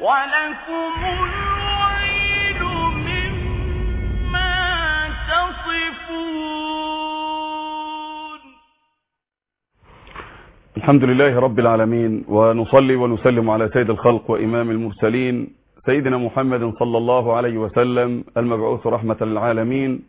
ولكم الويل مما تصفون الحمد لله رب العالمين ونصلي ونسلم على سيد الخلق وإمام المرسلين سيدنا محمد صلى الله عليه وسلم المبعوث رحمة للعالمين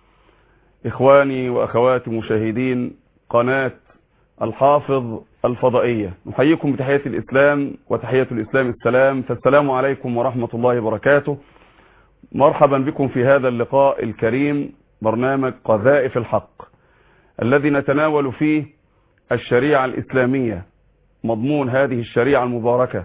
إخواني وأخواتي مشاهدين قناة الحافظ الفضائية نحييكم بتحية الإسلام وتحية الإسلام السلام فالسلام عليكم ورحمة الله وبركاته مرحبا بكم في هذا اللقاء الكريم برنامج قذائف الحق الذي نتناول فيه الشريعة الإسلامية مضمون هذه الشريعة المباركة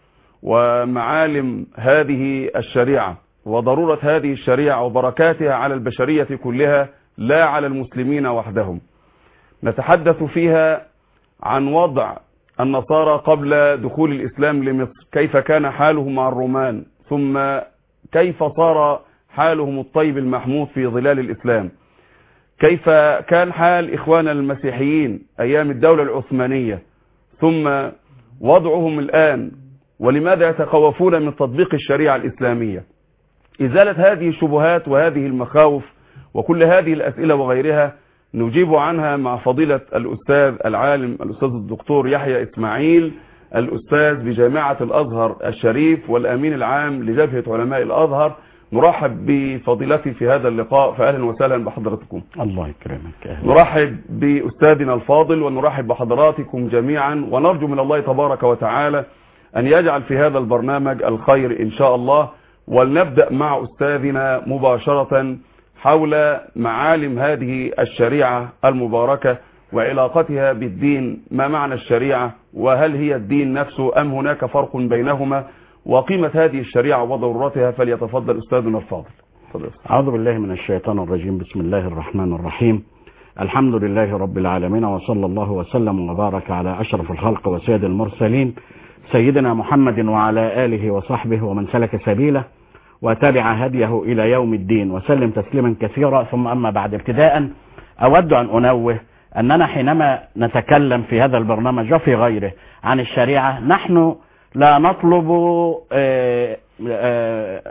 ومعالم هذه الشريعة وضرورة هذه الشريعة وبركاتها على البشرية كلها لا على المسلمين وحدهم نتحدث فيها عن وضع النصارى قبل دخول الإسلام لمصر كيف كان حالهم مع الرومان ثم كيف صار حالهم الطيب المحمود في ظلال الإسلام كيف كان حال إخواننا المسيحيين أيام الدولة العثمانية ثم وضعهم الآن ولماذا يتخوفون من تطبيق الشريعة الإسلامية إزالة هذه الشبهات وهذه المخاوف وكل هذه الأسئلة وغيرها نجيب عنها مع فضيلة الأستاذ العالم الأستاذ الدكتور يحيى إسماعيل الأستاذ بجامعة الأزهر الشريف والأمين العام لجبهة علماء الأزهر نرحب بفضيلتي في هذا اللقاء فأهلا وسهلا بحضرتكم الله يكرمك أهلا. نرحب بأستاذنا الفاضل ونرحب بحضراتكم جميعا ونرجو من الله تبارك وتعالى أن يجعل في هذا البرنامج الخير إن شاء الله ولنبدأ مع أستاذنا مباشرة حول معالم هذه الشريعة المباركة وعلاقتها بالدين ما معنى الشريعة وهل هي الدين نفسه أم هناك فرق بينهما وقيمة هذه الشريعة وضرورتها فليتفضل أستاذنا الفاضل تفضل. أعوذ بالله من الشيطان الرجيم بسم الله الرحمن الرحيم الحمد لله رب العالمين وصلى الله وسلم وبارك على أشرف الخلق وسيد المرسلين سيدنا محمد وعلى آله وصحبه ومن سلك سبيله وتبع هديه إلى يوم الدين وسلم تسليما كثيرا ثم أما بعد ابتداء أود أن أنوه أننا حينما نتكلم في هذا البرنامج وفي غيره عن الشريعة نحن لا نطلب آه، آه،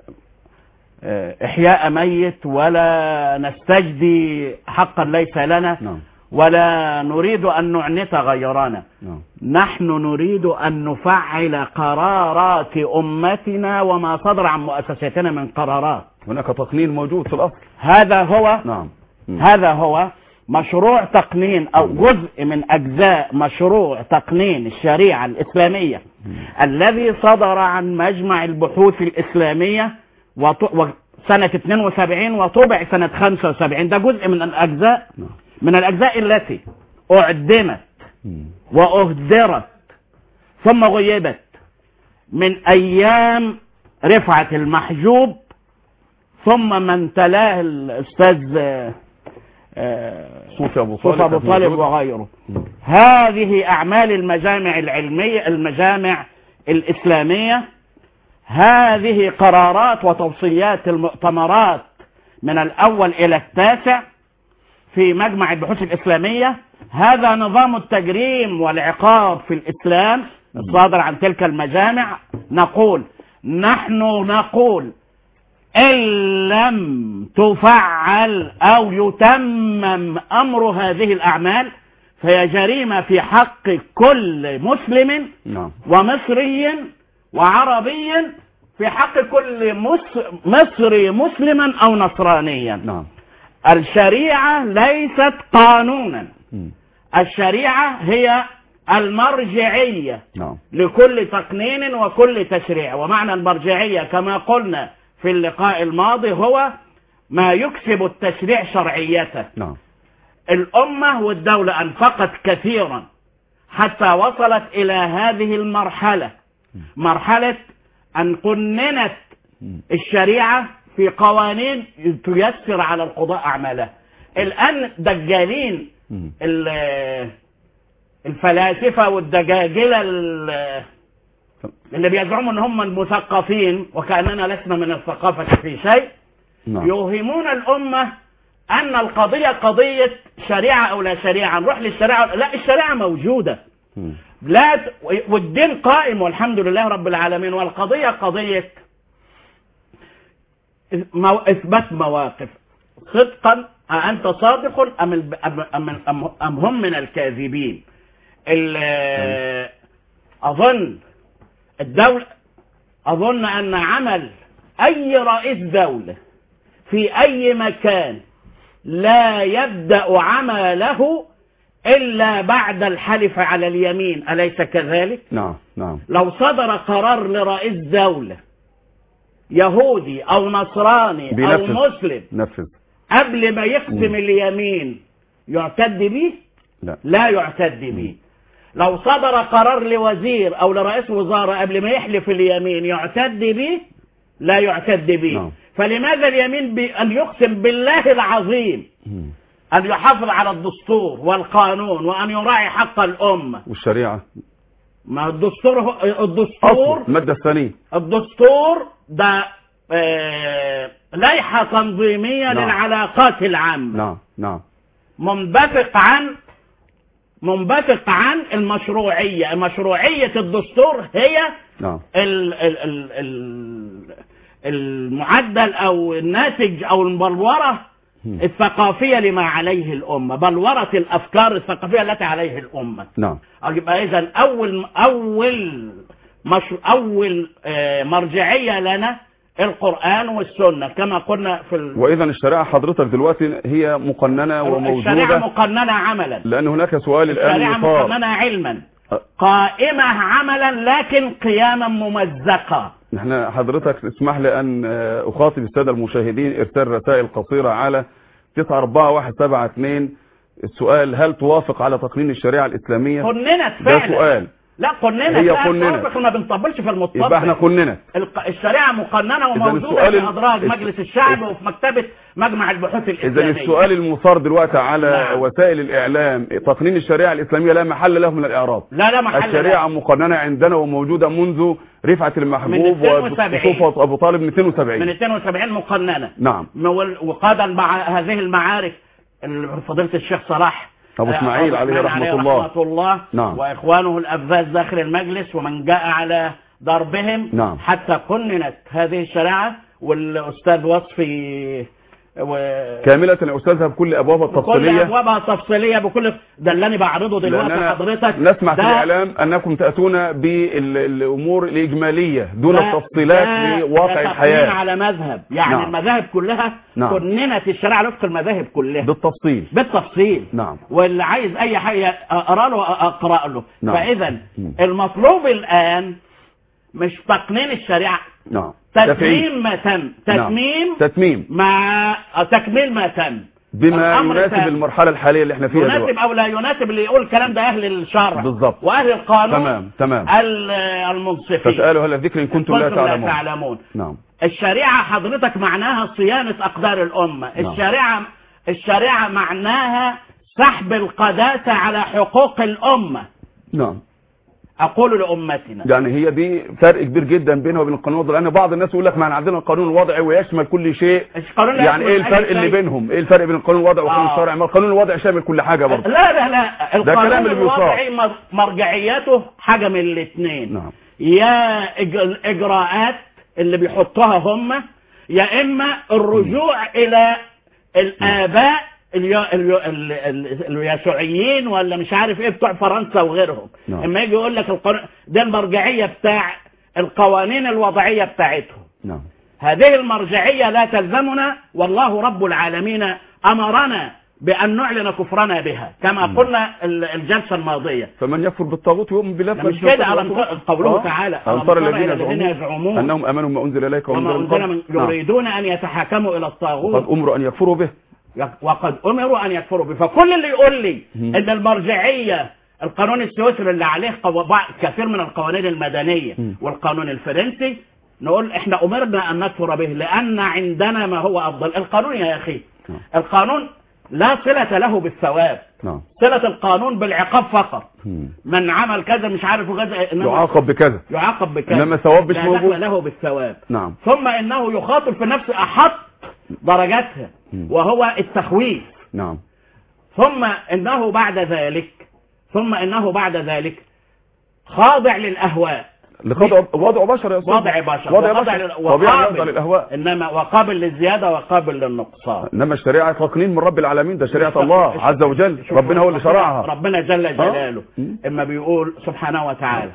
آه، إحياء ميت ولا نستجدي حقا ليس لنا نعم ولا نريد أن نعنت غيرنا نعم نحن نريد أن نفعل قرارات أمتنا وما صدر عن مؤسساتنا من قرارات هناك تقنين موجود في الأصل هذا هو نعم مم. هذا هو مشروع تقنين أو جزء من أجزاء مشروع تقنين الشريعة الإسلامية الذي صدر عن مجمع البحوث الإسلامية وط- وسنة 72 وطبع سنة 75 ده جزء من الأجزاء نعم. من الأجزاء التي أعدمت مم. وأهدرت ثم غيبت من أيام رفعة المحجوب ثم من تلاه الأستاذ آه، آه، صوفي أبو طالب صوفي أبو كانت طالب موجودة. وغيره هذه أعمال المجامع العلمية المجامع الإسلامية هذه قرارات وتوصيات المؤتمرات من الأول إلى التاسع في مجمع البحوث الإسلامية هذا نظام التجريم والعقاب في الإسلام الصادر عن تلك المجامع نقول نحن نقول إن لم تفعل أو يتمم أمر هذه الأعمال فهي جريمة في حق كل مسلم نعم ومصري وعربي في حق كل مص- مصري مسلما أو نصرانيا نعم الشريعة ليست قانونا مم. الشريعة هي المرجعية نعم لكل تقنين وكل تشريع ومعنى المرجعية كما قلنا في اللقاء الماضي هو ما يكسب التشريع شرعيته نعم الأمة والدولة أنفقت كثيرا حتى وصلت إلى هذه المرحلة مرحلة أن قننت الشريعة في قوانين تيسر على القضاء أعمالها الآن دجالين مم. ال- الفلاسفة والدجاجلة ال- اللي بيزعموا ان هم المثقفين وكأننا لسنا من الثقافة في شيء نعم يوهمون الأمة أن القضية قضية شريعة أو لا شريعة نروح للشريعة لا الشريعة موجودة مم. لا ت... والدين قائم والحمد لله رب العالمين والقضية قضية مو... إثبات مواقف صدقا أنت صادق أم, الب... أم... أم... أم... أم هم من الكاذبين ال... أظن الدولة أظن أن عمل أي رئيس دولة في أي مكان لا يبدأ عمله إلا بعد الحلف على اليمين أليس كذلك؟ نعم نعم لو صدر قرار لرئيس دولة يهودي أو نصراني أو بينفذ. مسلم نفذ قبل ما يقسم اليمين يعتد به؟ لا لا يعتد به لو صدر قرار لوزير أو لرئيس وزارة قبل ما يحلف اليمين يعتد به؟ لا يعتد به نعم. فلماذا اليمين بأن يقسم بالله العظيم مم. أن يحافظ على الدستور والقانون وأن يراعي حق الأمة والشريعة ما الدستور هو الدستور أصل المادة الثانية الدستور ده آه، لائحة تنظيمية نعم. للعلاقات العامة نعم نعم منبثق عن منبثق عن المشروعية مشروعية الدستور هي نعم ال ال ال ال المعدل او الناتج او البلوره الثقافيه لما عليه الامه بلوره الافكار الثقافيه التي عليه الامه نعم يبقى اذا اول اول مش اول آه، مرجعيه لنا القران والسنه كما قلنا في ال... وإذا الشريعة حضرتك دلوقتي هي مقننة الشريعه وموجودة مقننه عملا لأن هناك سؤال الآن الشريعه يثار مقننه علما أه. قائمه عملا لكن قياما ممزقه نحن حضرتك اسمح لي أن آه، أخاطب السادة المشاهدين إرسال رسائل قصيرة على 94172 السؤال هل توافق على تقنين الشريعة الإسلامية قننت ده فعلا سؤال لا قننت هي لا قننت. طبق ما بنطبلش في المطبق يبقى احنا قننت الق- الشريعة مقننة وموجودة السؤال في ال- أدراج الس- مجلس الشعب وفي مكتبة مجمع البحوث إذا الإسلامية السؤال المثار دلوقتي على نعم. وسائل الإعلام تقنين الشريعة الإسلامية لا محل له من الإعراب لا لا محل الشريعة له. مقننة عندنا وموجودة منذ رفعة المحبوب من 72. وصفة أبو طالب من من 72 72 مقننة نعم مول- وقادا مع هذه المعارك ال- فضيلة الشيخ صلاح أبو آه، إسماعيل أبو عليه إسماعيل رحمة الله. رحمة الله نعم. وإخوانه الأباز داخل المجلس ومن جاء على ضربهم نعم. حتى قننت هذه الشريعة والأستاذ وصفي و... كاملة يا أستاذها بكل أبوابها بكل التفصيلية ابوابها تفصيليه بكل ده اللي انا بعرضه دلوقتي لأننا حضرتك نسمع في ده- الإعلام أنكم تأتون بالأمور الإجمالية دون ده- التفصيلات ده- لواقع ده تقنين الحياة على مذهب يعني نعم. المذاهب كلها نعم. قننت الشريعه وفق المذاهب كلها بالتفصيل بالتفصيل نعم واللي عايز اي حاجه اقرا له اقرا له نعم. فاذا مم. المطلوب الان مش تقنين الشريعه نعم تفعيل. تتميم ما تم تتميم نعم. تتميم مع تكميل ما تم بما الأمر يناسب تام. المرحلة الحالية اللي احنا فيها يناسب دلوقتي او لا يناسب اللي يقول الكلام ده اهل الشرع بالظبط. واهل القانون تمام تمام ال- المنصفين فاسألوا هل الذكر إن كنتم لا كنتم تعلمون تعلمون نعم الشريعة حضرتك معناها صيانة أقدار الأمة نعم. الشريعة الشريعة معناها سحب القداسة على حقوق الأمة نعم أقول لأمتنا يعني هي دي فرق كبير جدا بينها وبين القانون الوضعي لان بعض الناس يقول لك ما احنا عندنا القانون الوضعي ويشمل كل شيء القانون لا يعني يشمل ايه الفرق أي اللي شيء. بينهم ايه الفرق بين القانون الوضعي والقانون آه. الشرعي ما القانون الوضعي شامل كل حاجه برضه لا لا لا القانون كلام اللي بيصاب. الوضعي مر- مرجعيته حاجة من الاثنين نعم يا إج- الإجراءات اللي بيحطوها هم يا إما الرجوع إلى الآباء اليو... اليو... ال... ال... اليسوعيين ولا مش عارف ايه بتوع فرنسا وغيرهم نعم. اما يجي يقول لك القانون ده المرجعيه بتاع القوانين الوضعيه بتاعتهم نعم هذه المرجعيه لا تلزمنا والله رب العالمين امرنا بان نعلن كفرنا بها كما قلنا ال- الجلسه الماضيه فمن يكفر بالطاغوت يؤمن بالله ده فقد مش كده كفر على بالطاغوت. قوله آه. تعالى ألم ألم تر تر الذين إلى الذين يزعمون يزعمون انهم امنوا بما انزل اليك وما وانزل أنزل من نعم. يريدون ان يتحاكموا الى الطاغوت قد امروا ان يكفروا به وقد امروا ان يكفروا به فكل اللي يقول لي مم. ان المرجعيه القانون السويسري اللي عليه قو- بعض- كثير من القوانين المدنيه مم. والقانون الفرنسي نقول احنا امرنا ان نكفر به لان عندنا ما هو افضل القانون يا اخي نعم. القانون لا صله له بالثواب نعم صله القانون بالعقاب فقط مم. من عمل كذا مش عارف كذا انما يعاقب بكذا يعاقب بكذا إنما الثواب مش لا موجود. دخل له بالثواب نعم ثم انه يخاطب في نفس احط درجاتها مم. وهو التخويف نعم ثم انه بعد ذلك ثم انه بعد ذلك خاضع للاهواء لخضع وضع بشر يا أستاذ وضع بشر وضع وخاضع بشر لل- طبيعي يرضى وقابل للأهواء انما وقابل للزياده وقابل للنقصان إنما الشريعة تقنين من رب العالمين ده شريعة الله عز وجل شوف ربنا هو اللي شرعها ربنا جل جلاله مم. اما بيقول سبحانه وتعالى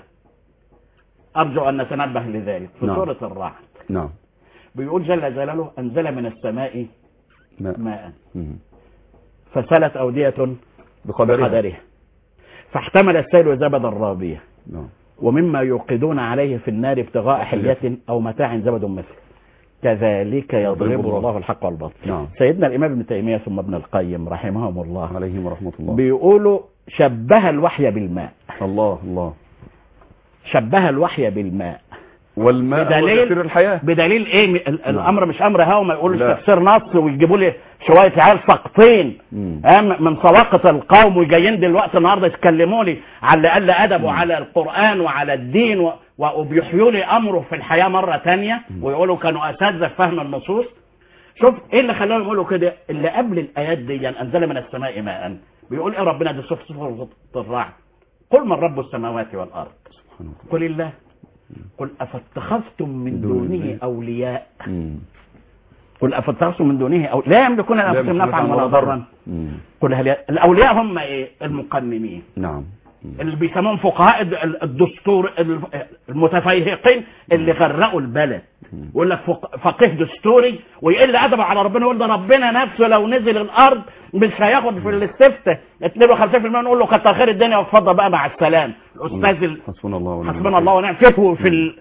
ارجو ان نتنبه لذلك في نعم. سوره الرعد نعم بيقول جل جلاله انزل من السماء ما- ماء مم. فسلت اوديه بقدرها بقدرها فاحتمل السيل زبدا رابيه نعم ومما يوقدون عليه في النار ابتغاء حلية أو متاع زبد مثله كذلك يضرب الله. الله الحق والباطل نعم. سيدنا الإمام ابن تيمية ثم ابن القيم رحمهم الله عليهم ورحمة الله بيقولوا شبه الوحي بالماء الله الله شبه الوحي بالماء والماء هو بدليل- تأثير الحياة بدليل ايه م- ال- الامر مش امر هوا ما يقولوش لا. تفسير نص ويجيبوا لي شويه عيال ساقطين مم. ها، م- من سواقط القوم وجايين دلوقتي النهارده يتكلموا لي على اللي قل ادب وعلى القران وعلى الدين و- و- وبيحيوا لي امره في الحياه مره تانية ويقولوا كانوا اساتذه في فهم النصوص شوف ايه اللي خلاهم يقولوا كده اللي قبل الايات دي انزل من السماء ماء بيقول ايه ربنا ده صف صفر الرعد قل من رب السماوات والارض سبحانه وتعالى. قل الله قل أفاتخذتم من دون دونه الله. أولياء مم. قل أفاتخذتم من دونه أو لا يملكون لا لأنفسهم يملكون نفعا نفعاً ولا ولا ضرا مم. قل هل ي- الأولياء هم إيه المقننين نعم مم. اللي بيسموهم فقهاء ال- الدستور المتفيهقين اللي غرقوا البلد يقول لك فق- فقيه دستوري ويقل ادبه على ربنا يقول ده ربنا نفسه لو نزل الارض مش هياخد في الاستفتاء 52% نقول له كتر خير الدنيا واتفضل بقى مع السلام الاستاذ ال- حسبنا الله ونعم حسبنا الله ونعم فقهه في ال...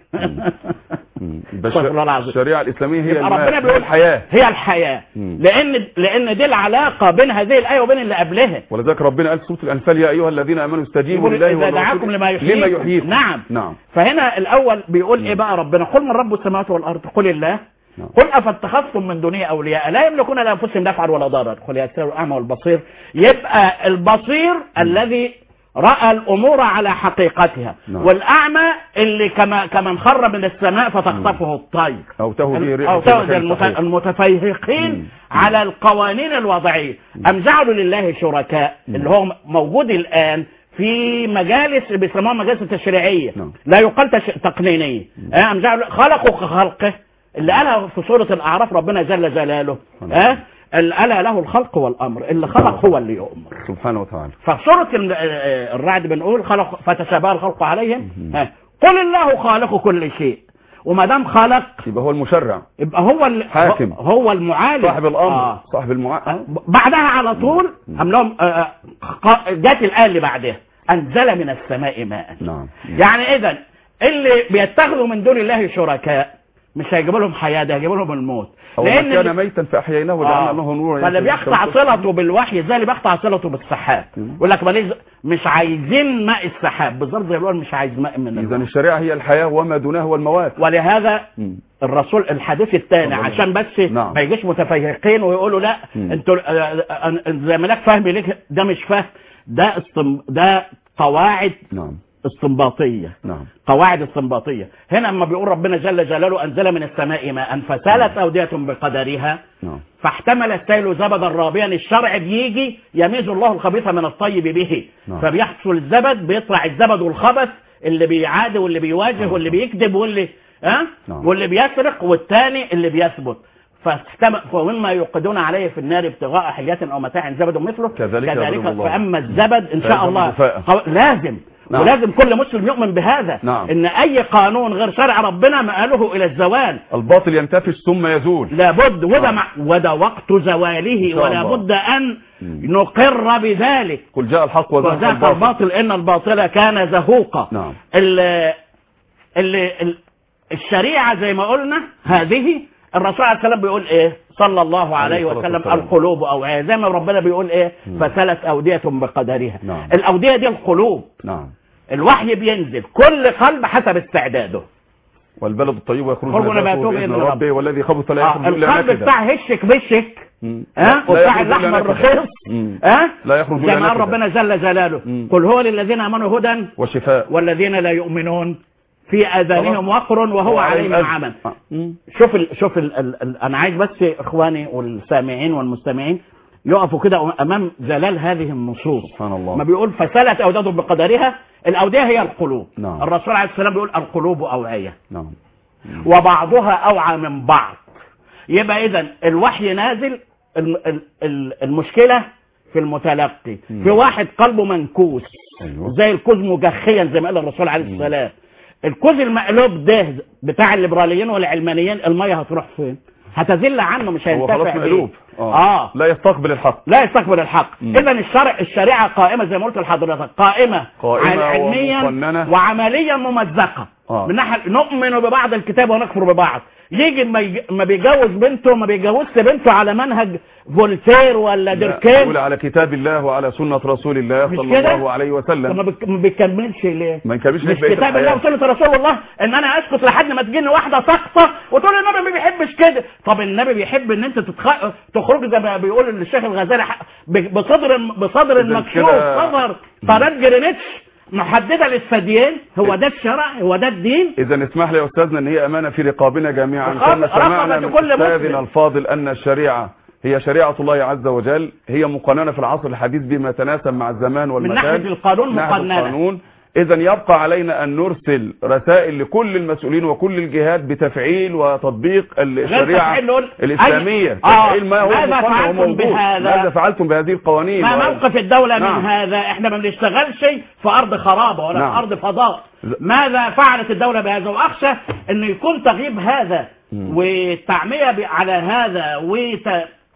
مم. يبقى استغفر الله الش- العظيم. الشريعة الإسلامية هي يبقى الماء، ربنا هي بيقول الحياة هي الحياه مم. لان لان دي العلاقه بين هذه الايه وبين اللي قبلها ولذلك ربنا قال في سورة الأنفال يا أيها الذين آمنوا استجيبوا يقول لله اذا ولرسوله دعاكم لما يحييكم لما يحييكم نعم نعم فهنا الاول بيقول ايه بقى ربنا قل من رب السماوات والارض قل الله نعم. قل افاتخذتم من دونه اولياء لا يملكون لانفسهم نفعا ولا ضررا قل يسير الاعمى والبصير يبقى البصير الذي راى الامور على حقيقتها نعم. والاعمى اللي كما كمن خر من السماء فتخطفه الطير أو تهوي به ريح أو في تهوي مكان المت- صحيح. المتفيهقين مم. على القوانين الوضعية أم جعلوا لله شركاء اللي هو موجود الآن في مجالس بيسموها مجالس تشريعية نعم. لا يقال تش... تقنينية آه، أم جعلوا خلقوا كخلقه اللي قالها في سورة الأعراف ربنا جل جلاله ها ألا له الخلق والأمر اللي خلق هو اللي يؤمر سبحانه وتعالى فسورة ال- آه، الرعد بنقول خلق فتشابه الخلق عليهم ها قل الله خالق كل شيء وما دام خلق يبقى هو المشرع يبقى هو ال- حاكم. هو المعالج صاحب الأمر آه. صاحب المع... بعدها على طول أم لهم آه، آه، ق- جت الآية اللي بعدها أنزل من السماء ماء نعم يعني إذا اللي بيتخذوا من دون الله شركاء مش هيجيبوا لهم حياة ده هيجيبوا لهم الموت أو من لأن كان اللي- ميتا فأحييناه وجعلنا آه. له نورا فاللي يمشي بيقطع بالشمس. صلته بالوحي زي اللي بيقطع صلته بالسحاب يقول لك ماليش مش عايزين ماء السحاب بالظبط زي اللي هو مش عايز ماء من إذا الماء. الشريعة هي الحياة وما دونها هو الموات ولهذا مم. الرسول الحديث الثاني الله. عشان بس نعم. ما يجيش متفيهقين ويقولوا لا مم. انتوا آه، آه، زي ملاك فهمي ليك ده مش فهم ده استم... ده قواعد نعم استنباطيه نعم قواعد استنباطيه هنا لما بيقول ربنا جل جلاله انزل من السماء ماء فسالت اوديه بقدرها نعم فاحتمل السيل زبدا رابيا الشرع بيجي يميز الله الخبيث من الطيب به نعم. فبيحصل الزبد بيطلع الزبد والخبث اللي بيعادي واللي بيواجه واللي بيكذب واللي ها نعم. واللي بيسرق والتاني اللي بيثبت فاحتمل ومما يوقدون عليه في النار ابتغاء حلية او متاع زبد مثله كذلك يضرب الله. فاما الزبد ان شاء فيضرب الله الجفاء. قو- لازم نعم. ولازم كل مسلم يؤمن بهذا نعم. ان اي قانون غير شرع ربنا مآله الى الزوال الباطل ينتفش ثم يزول لابد وده نعم. مع وده وقت زواله شاء ولا الله. بد ان مم. نقر بذلك قل جاء الحق وزهق وذاك الباطل الباطل ان الباطل كان زهوقا نعم. ال ال ال الشريعه زي ما قلنا هذه الرسول عليه السلام بيقول ايه صلى الله عليه عليه الصلاة وسلم والسلام. القلوب اوعيه زي ما ربنا بيقول ايه فسلت اوديه بقدرها نعم. الاوديه دي القلوب نعم الوحي بينزل كل قلب حسب استعداده والبلد الطيب يخرج خرج نباته نباته بإذن بإذن ربه والذي خبث لا آه، يخرج إلا القلب نكدا بتاع هشك بشك مم. ها لا وبتاع يخرج إلا اللحم نكدا. الرخيص مم. ها لا يخرج زي إلا ما قال نكدا. ربنا جل جلاله مم. قل هو للذين امنوا هدى وشفاء والذين لا يؤمنون في اذانهم وقر وهو عليهم أذى. عمى آه. مم. شوف ال شوف ال ال ال انا عايز بس اخواني والسامعين والمستمعين يقفوا كده امام زلال هذه النصوص سبحان الله. ما بيقول فسالت اودادهم بقدرها الاوديه هي القلوب نعم. الرسول عليه السلام بيقول القلوب اوعيه نعم وبعضها اوعى من بعض يبقى اذا الوحي نازل الم- ال- ال- المشكله في المتلقي في واحد قلبه منكوس أيوة. زي الكوز مجخيا زي ما قال الرسول عليه السلام الكوز المقلوب ده بتاع الليبراليين والعلمانيين الميه هتروح فين هتزل عنه مش هو هينتفع خلاص بيه. مقلوب اه لا يستقبل الحق لا يستقبل الحق مم. اذا الشرع الشريعه قائمه زي ما قلت لحضرتك قائمه قائمة عن- علميا ومقننة. وعمليا ممزقه آه. من ناحيه نؤمن ببعض الكتاب ونكفر ببعض يجي ما, يج... ما بيجوز بنته ما بيجوزش بنته على منهج فولتير ولا لا، ديركين يقول على كتاب الله وعلى سنة رسول الله مش صلى كده؟ الله عليه طب ما, وسلم بك... ما بيكملش ليه ما ينكملش ليه مش بقية كتاب الله الحياة. وسنه رسول الله ان انا اسكت لحد ما تجيني واحده ساقطه وتقول لي النبي ما بيحبش كده طب النبي بيحب ان انت تتخ... تخرج زي ما بيقول الشيخ الغزالي ح- ب- بصدر بصدر إذا مكشوف كده- صدر قناه جرينتش محدده للثديين هو ده الشرع هو ده الدين إذا اسمح لي يا أستاذنا أن هي أمانة في رقابنا جميعا رقاب- كما سمعنا رقبة من كل أستاذنا مسلم. الفاضل أن الشريعة هي شريعة الله عز وجل هي مقننة في العصر الحديث بما يتناسب مع الزمان والمكان ناحية القانون من ناحية مقننة. القانون إذا يبقى علينا أن نرسل رسائل لكل المسؤولين وكل الجهات بتفعيل وتطبيق الشريعة تفعيل نقول- الإسلامية أي- آه، تفعيل ما هو ماذا مقنن فعلتم وموجود بهذا؟ ماذا فعلتم بهذه القوانين ما و- موقف الدولة نعم. من هذا احنا ما بنشتغلش في ارض خرابة ولا نعم. في ارض فضاء ز- ماذا فعلت الدولة بهذا واخشى انه يكون تغييب هذا والتعمية ب- على هذا وت...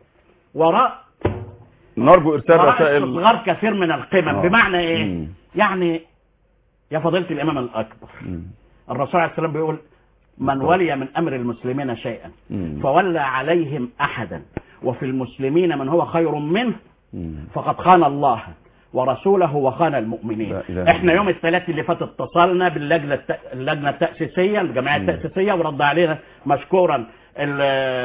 وراء نرجو إرسال وراء رسائل استصغار كثير من القمم آه. بمعنى ايه مم. يعني يا فضيلة الامام الاكبر مم. الرسول عليه السلام بيقول من ولي من امر المسلمين شيئا مم. فولى عليهم احدا وفي المسلمين من هو خير منه مم. فقد خان الله ورسوله وخان المؤمنين لا إله إلا احنا الله. يوم الثلاث اللي فات اتصلنا باللجنه الت... اللجنه التاسيسيه الجمعيه التاسيسيه ورد علينا مشكورا ال...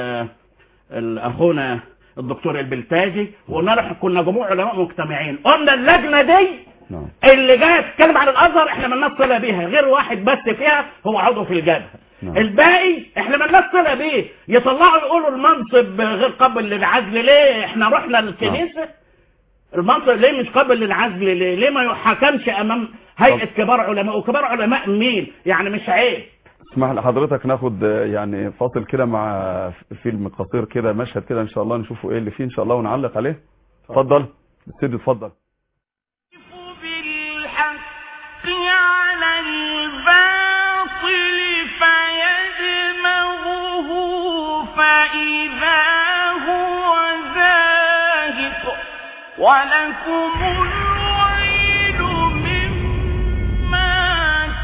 ال... اخونا الدكتور البلتاجي وقلنا له كنا جموع علماء مجتمعين قلنا اللجنه دي نعم اللي جايه تتكلم عن الازهر احنا مالناش صله بيها غير واحد بس فيها هو عضو في الجبهه نعم. الباقي احنا مالناش صله بيه يطلعوا يقولوا المنصب غير قابل للعزل ليه احنا رحنا الكنيسه المنصب ليه مش قابل للعزل ليه ليه ما يحكمش امام هيئه كبار علماء وكبار علماء مين يعني مش عيب اسمح لحضرتك ناخد آه، يعني فاصل كده مع فيلم قصير كده مشهد كده ان شاء الله نشوفه ايه اللي فيه ان شاء الله ونعلق عليه اتفضل سيدي اتفضل بالحق على الباطل فيدمغه فإذا هو زاهق ولكم الويل مما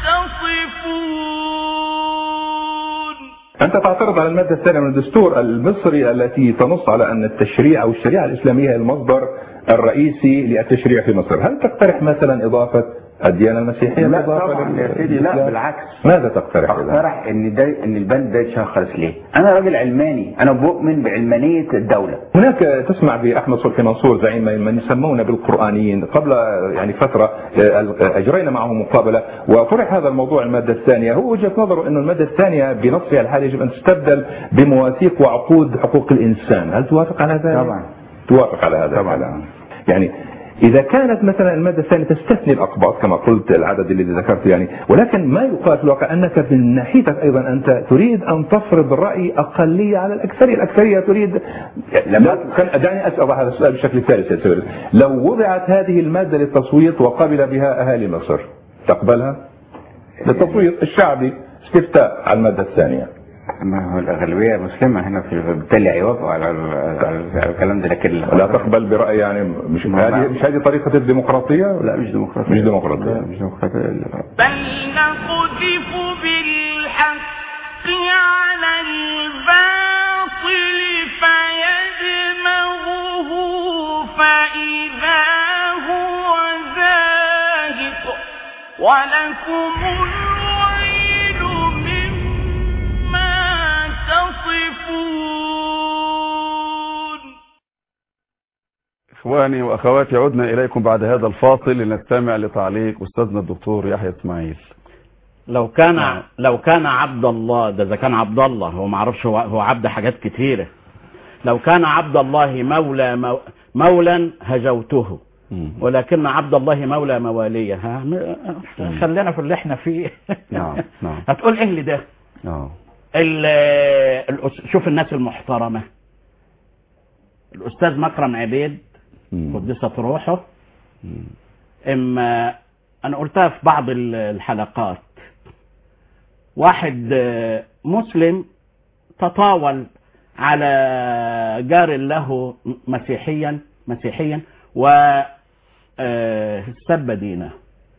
تصفون أنت تعترض على المادة الثانية من الدستور المصري التي تنص على أن التشريع أو الشريعة الإسلامية هي المصدر الرئيسي للتشريع في مصر هل تقترح مثلا إضافة الديانة المسيحية لا إضافة طبعا يا سيدي لا للإسلام؟ بالعكس ماذا تقترح إذا؟ اقترح ان ده ان البند ده يتشخص ليه؟ انا راجل علماني انا بؤمن بعلمانيه الدوله هناك تسمع بأحمد صلحي منصور زعيم من يسمون بالقرآنيين قبل يعني فترة آه، أجرينا معه مقابلة وطرح هذا الموضوع المادة الثانية هو وجهة نظره أن المادة الثانية بنصها الحالي يجب أن تستبدل بمواثيق وعقود حقوق الإنسان هل توافق على ذلك؟ طبعا. توافق على هذا طبعا. الكلام يعني إذا كانت مثلا المادة الثانية تستثني الأقباط كما قلت العدد الذي ذكرت يعني ولكن ما يقال في الواقع أنك من ناحيتك أيضا أنت تريد أن تفرض رأي أقلية على الأكثرية الأكثرية تريد لما كان دعني أسأل هذا السؤال بشكل ثالث يا سيدي. لو وضعت هذه المادة للتصويت وقبل بها أهالي مصر تقبلها؟ للتصويت الشعبي استفتاء على المادة الثانية ما هو الاغلبيه مسلمه هنا في بالتالي هيوافقوا على ال- على الكلام ده لكن لا تقبل برأي يعني مش ما- هذه مش هذه طريقة الديمقراطية؟ لا مش ديمقراطيه مش ديمقراطية. لا مش ديمقراطيه بل نقذف بالحق على الباطل فيدمغه فإذا هو زاهق ولكم الويل مما تصفون اخواني واخواتي عدنا اليكم بعد هذا الفاصل لنستمع لتعليق استاذنا الدكتور يحيى اسماعيل لو كان نعم. لو كان عبد الله ده اذا كان عبد الله هو ما اعرفش هو, هو عبد حاجات كتيره لو كان عبد الله مولى مو مولا هجوته مم. ولكن عبد الله مولى مواليه ها م- خلينا في اللي احنا فيه نعم، نعم. هتقول ايه اللي ده اه ال- الأس- شوف الناس المحترمة الأستاذ مكرم عبيد مم. قدست روحه اما انا قلتها في بعض ال- الحلقات واحد آه، مسلم تطاول على جار له مسيحيا مسيحيا و آه، سب دينه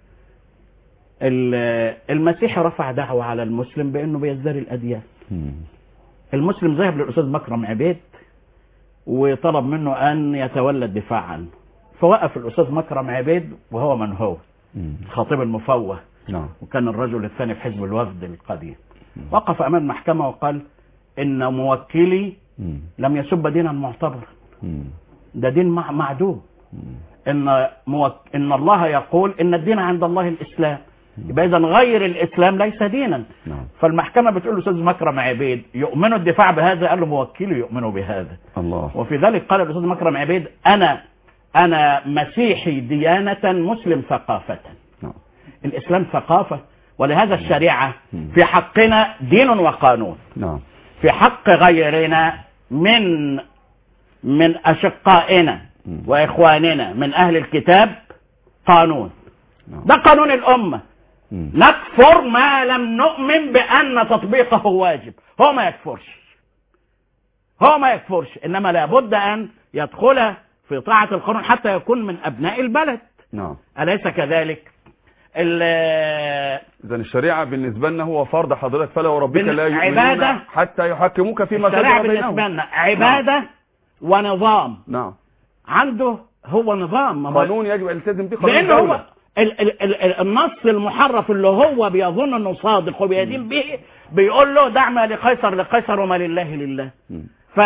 ال- المسيحي رفع دعوة على المسلم بأنه بيزدري الأديان مم. المسلم ذهب للأستاذ مكرم عبيد وطلب منه أن يتولى الدفاع عنه فوقف الأستاذ مكرم عبيد وهو من هو مم. الخطيب المفوه نعم وكان الرجل الثاني في حزب الوفد القديم وقف أمام المحكمة وقال إن موكلي مم. لم يسب دينا معتبرا مم. ده دين مع- معدوم إن, موك... إن الله يقول إن الدين عند الله الإسلام يبقى إذا غير الإسلام ليس دينا نعم فالمحكمة بتقول الأستاذ مكرم عبيد يؤمنوا الدفاع بهذا قال له موكلي يؤمنوا بهذا الله وفي ذلك قال الأستاذ مكرم عبيد أنا أنا مسيحي ديانة مسلم ثقافة نعم الإسلام ثقافة ولهذا الشريعة في حقنا دين وقانون نعم في حق غيرنا من من أشقائنا وإخواننا من أهل الكتاب قانون نعم. ده قانون الأمة مم. نكفر ما لم نؤمن بأن تطبيقه واجب هو ما يكفرش هو ما يكفرش إنما لابد أن يدخل في طاعة القانون حتى يكون من أبناء البلد نعم أليس كذلك ال- اذا الشريعة بالنسبة لنا هو فرض حضرتك فلا وربك بن- لا يؤمنون عبادة. حتى يحكموك فيما الشريعة شجر بالنسبة بينهم لنا عبادة ونظام نعم عنده هو نظام ما هو- قانون يجب ان يلتزم به قانون لأنه هو الدولة ال ال ال ال النص المحرف اللي هو بيظن انه صادق وبيدين به بيقول له دع ما لقيصر لقيصر وما لله لله مم.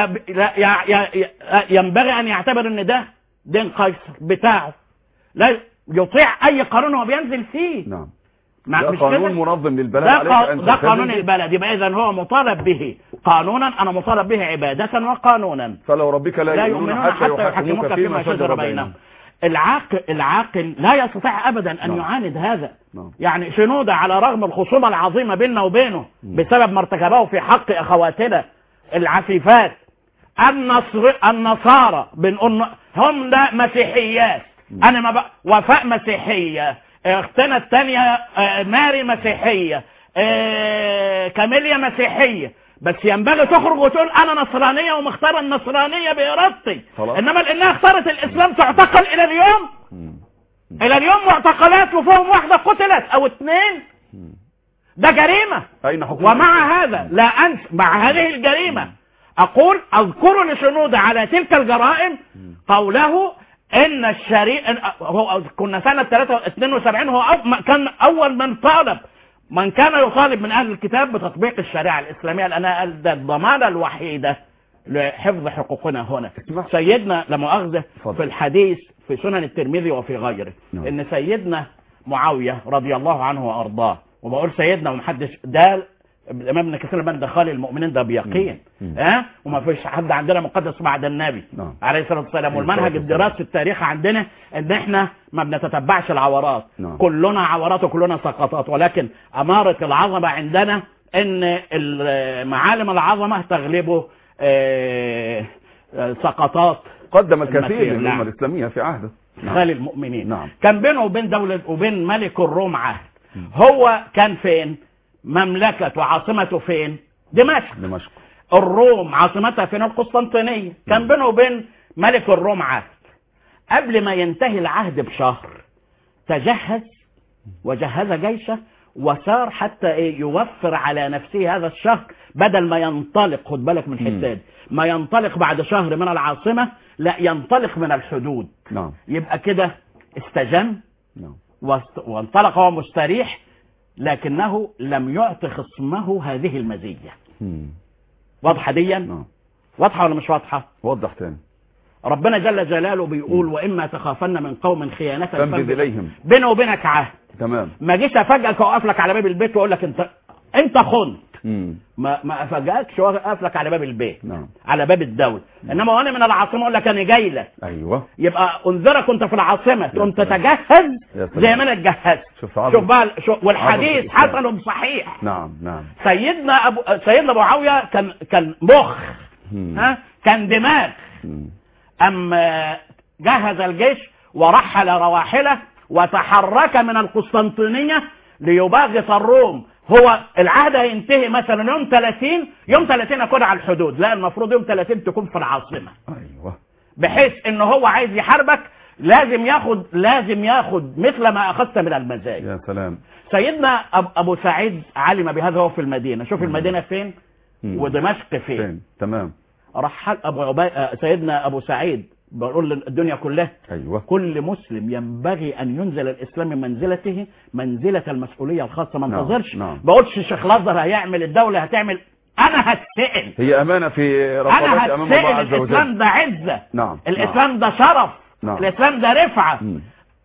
فينبغي ان يعتبر ان ده دين قيصر بتاعه لا يطيع اي قانون هو بينزل فيه نعم مع- ده مش قانون كده؟ منظم للبلد ده, عليك قا- ان ده تلتزم قانون به. البلد يبقى اذا هو مطالب به قانونا انا مطالب به عبادة وقانونا فلا وربك لا, لا يؤمنون يؤمنون حتى يحكموك فيما شجر بينهم بينهم العاقل العاقل لا يستطيع ابدا ان نعم. يعاند هذا نعم. يعني شنودة على رغم الخصومة العظيمة بيننا وبينه بسبب ما ارتكبه في حق اخواتنا العفيفات النصر النصارى بنقول هم ده مسيحيات انا ما بق... وفاء مسيحية اختنا الثانية آه، ماري مسيحية آه، كاميليا مسيحية بس ينبغي تخرج وتقول انا نصرانية ومختارة النصرانية بارادتي خلاص. انما لانها اختارت الاسلام تعتقل الى اليوم مم. الى اليوم معتقلات وفيهم واحدة قتلت او اثنين ده جريمة اين حكم ومع هذا لا أنس مع هذه الجريمة أقول أذكر لشنود على تلك الجرائم قوله إن الشريعة هو كنا سنة 72 هو أو ما- كان أول من طالب من كان يطالب من أهل الكتاب بتطبيق الشريعة الإسلامية لأنها قال ده الضمانة الوحيدة لحفظ حقوقنا هنا اسمح. سيدنا لا مؤاخذة اتفضل. في الحديث في سنن الترمذي وفي غيره نعم. ان سيدنا معاوية رضي الله عنه وارضاه وبقول سيدنا ومحدش ده الامام ابن كثير من دخل المؤمنين ده بيقين مم. ها أه؟ وما فيش حد عندنا مقدس بعد النبي نعم. عليه الصلاه والسلام عليه والمنهج الصلاة والسلام. الدراسي التاريخ عندنا ان احنا ما بنتتبعش العورات نعم. كلنا عورات وكلنا سقطات ولكن اماره العظمه عندنا ان ال- معالم العظمه تغلبه آه، آه، سقطات قدم الكثير المسيح، للأمة نعم. الإسلامية في عهده خال المؤمنين نعم. كان بينه وبين دولة وبين ملك الروم عهد هو كان فين مملكة وعاصمته فين دمشق دمشق الروم عاصمتها فين القسطنطينية كان بينه وبين ملك الروم عهد قبل ما ينتهي العهد بشهر تجهز وجهز جيشه وسار حتى إيه يوفر على نفسه هذا الشهر بدل ما ينطلق خد بالك من الحته دي ما ينطلق بعد شهر من العاصمة لا ينطلق من الحدود نعم يبقى كده استجن نعم واست- وانطلق هو مستريح لكنه لم يعط خصمه هذه المزية مم. واضحة ديا نعم واضحة ولا مش واضحة وضح تاني ربنا جل جلاله بيقول وإما تخافن من قوم خيانة فانبذ إليهم بيني وبينك عهد تمام ما جيش افاجئك واقف لك على باب البيت واقول لك انت انت خنت مم. ما ما افاجئكش واقف لك على باب البيت نعم على باب الدوله انما وانا من العاصمه اقول لك انا جاي لك ايوه يبقى انذرك وانت في العاصمه تقوم سلام. تتجهز يا سلام. زي ما انا اتجهزت شوف عظمة. شوف بقى شوف عظمة والحديث الإسلام. حسن صحيح نعم نعم سيدنا ابو سيدنا معاويه كان كان مخ مم. ها كان دماغ مم. أم جهز الجيش ورحل رواحله وتحرك من القسطنطينية ليباغت الروم هو العهد هينتهي مثلا يوم 30 يوم 30 اكون على الحدود لا المفروض يوم 30 تكون في العاصمة ايوه بحيث ان هو عايز يحاربك لازم ياخد لازم ياخد مثل ما اخذت من المزايا يا سلام سيدنا أب- ابو سعيد علم بهذا هو في المدينة شوف المدينة فين مم. ودمشق فين فين تمام رحل ابو عبي... آه، سيدنا ابو سعيد بقول للدنيا كلها ايوه كل مسلم ينبغي ان ينزل الاسلام من منزلته منزله المسؤوليه الخاصه ما نعم، انتظرش نعم. بقولش الشيخ الازهر هيعمل الدوله هتعمل انا هتسال هي امانه في انا رقبتي امام الله هتسال عز وجل الاسلام ده عزه نعم الاسلام ده شرف نعم. الاسلام ده رفعه مم.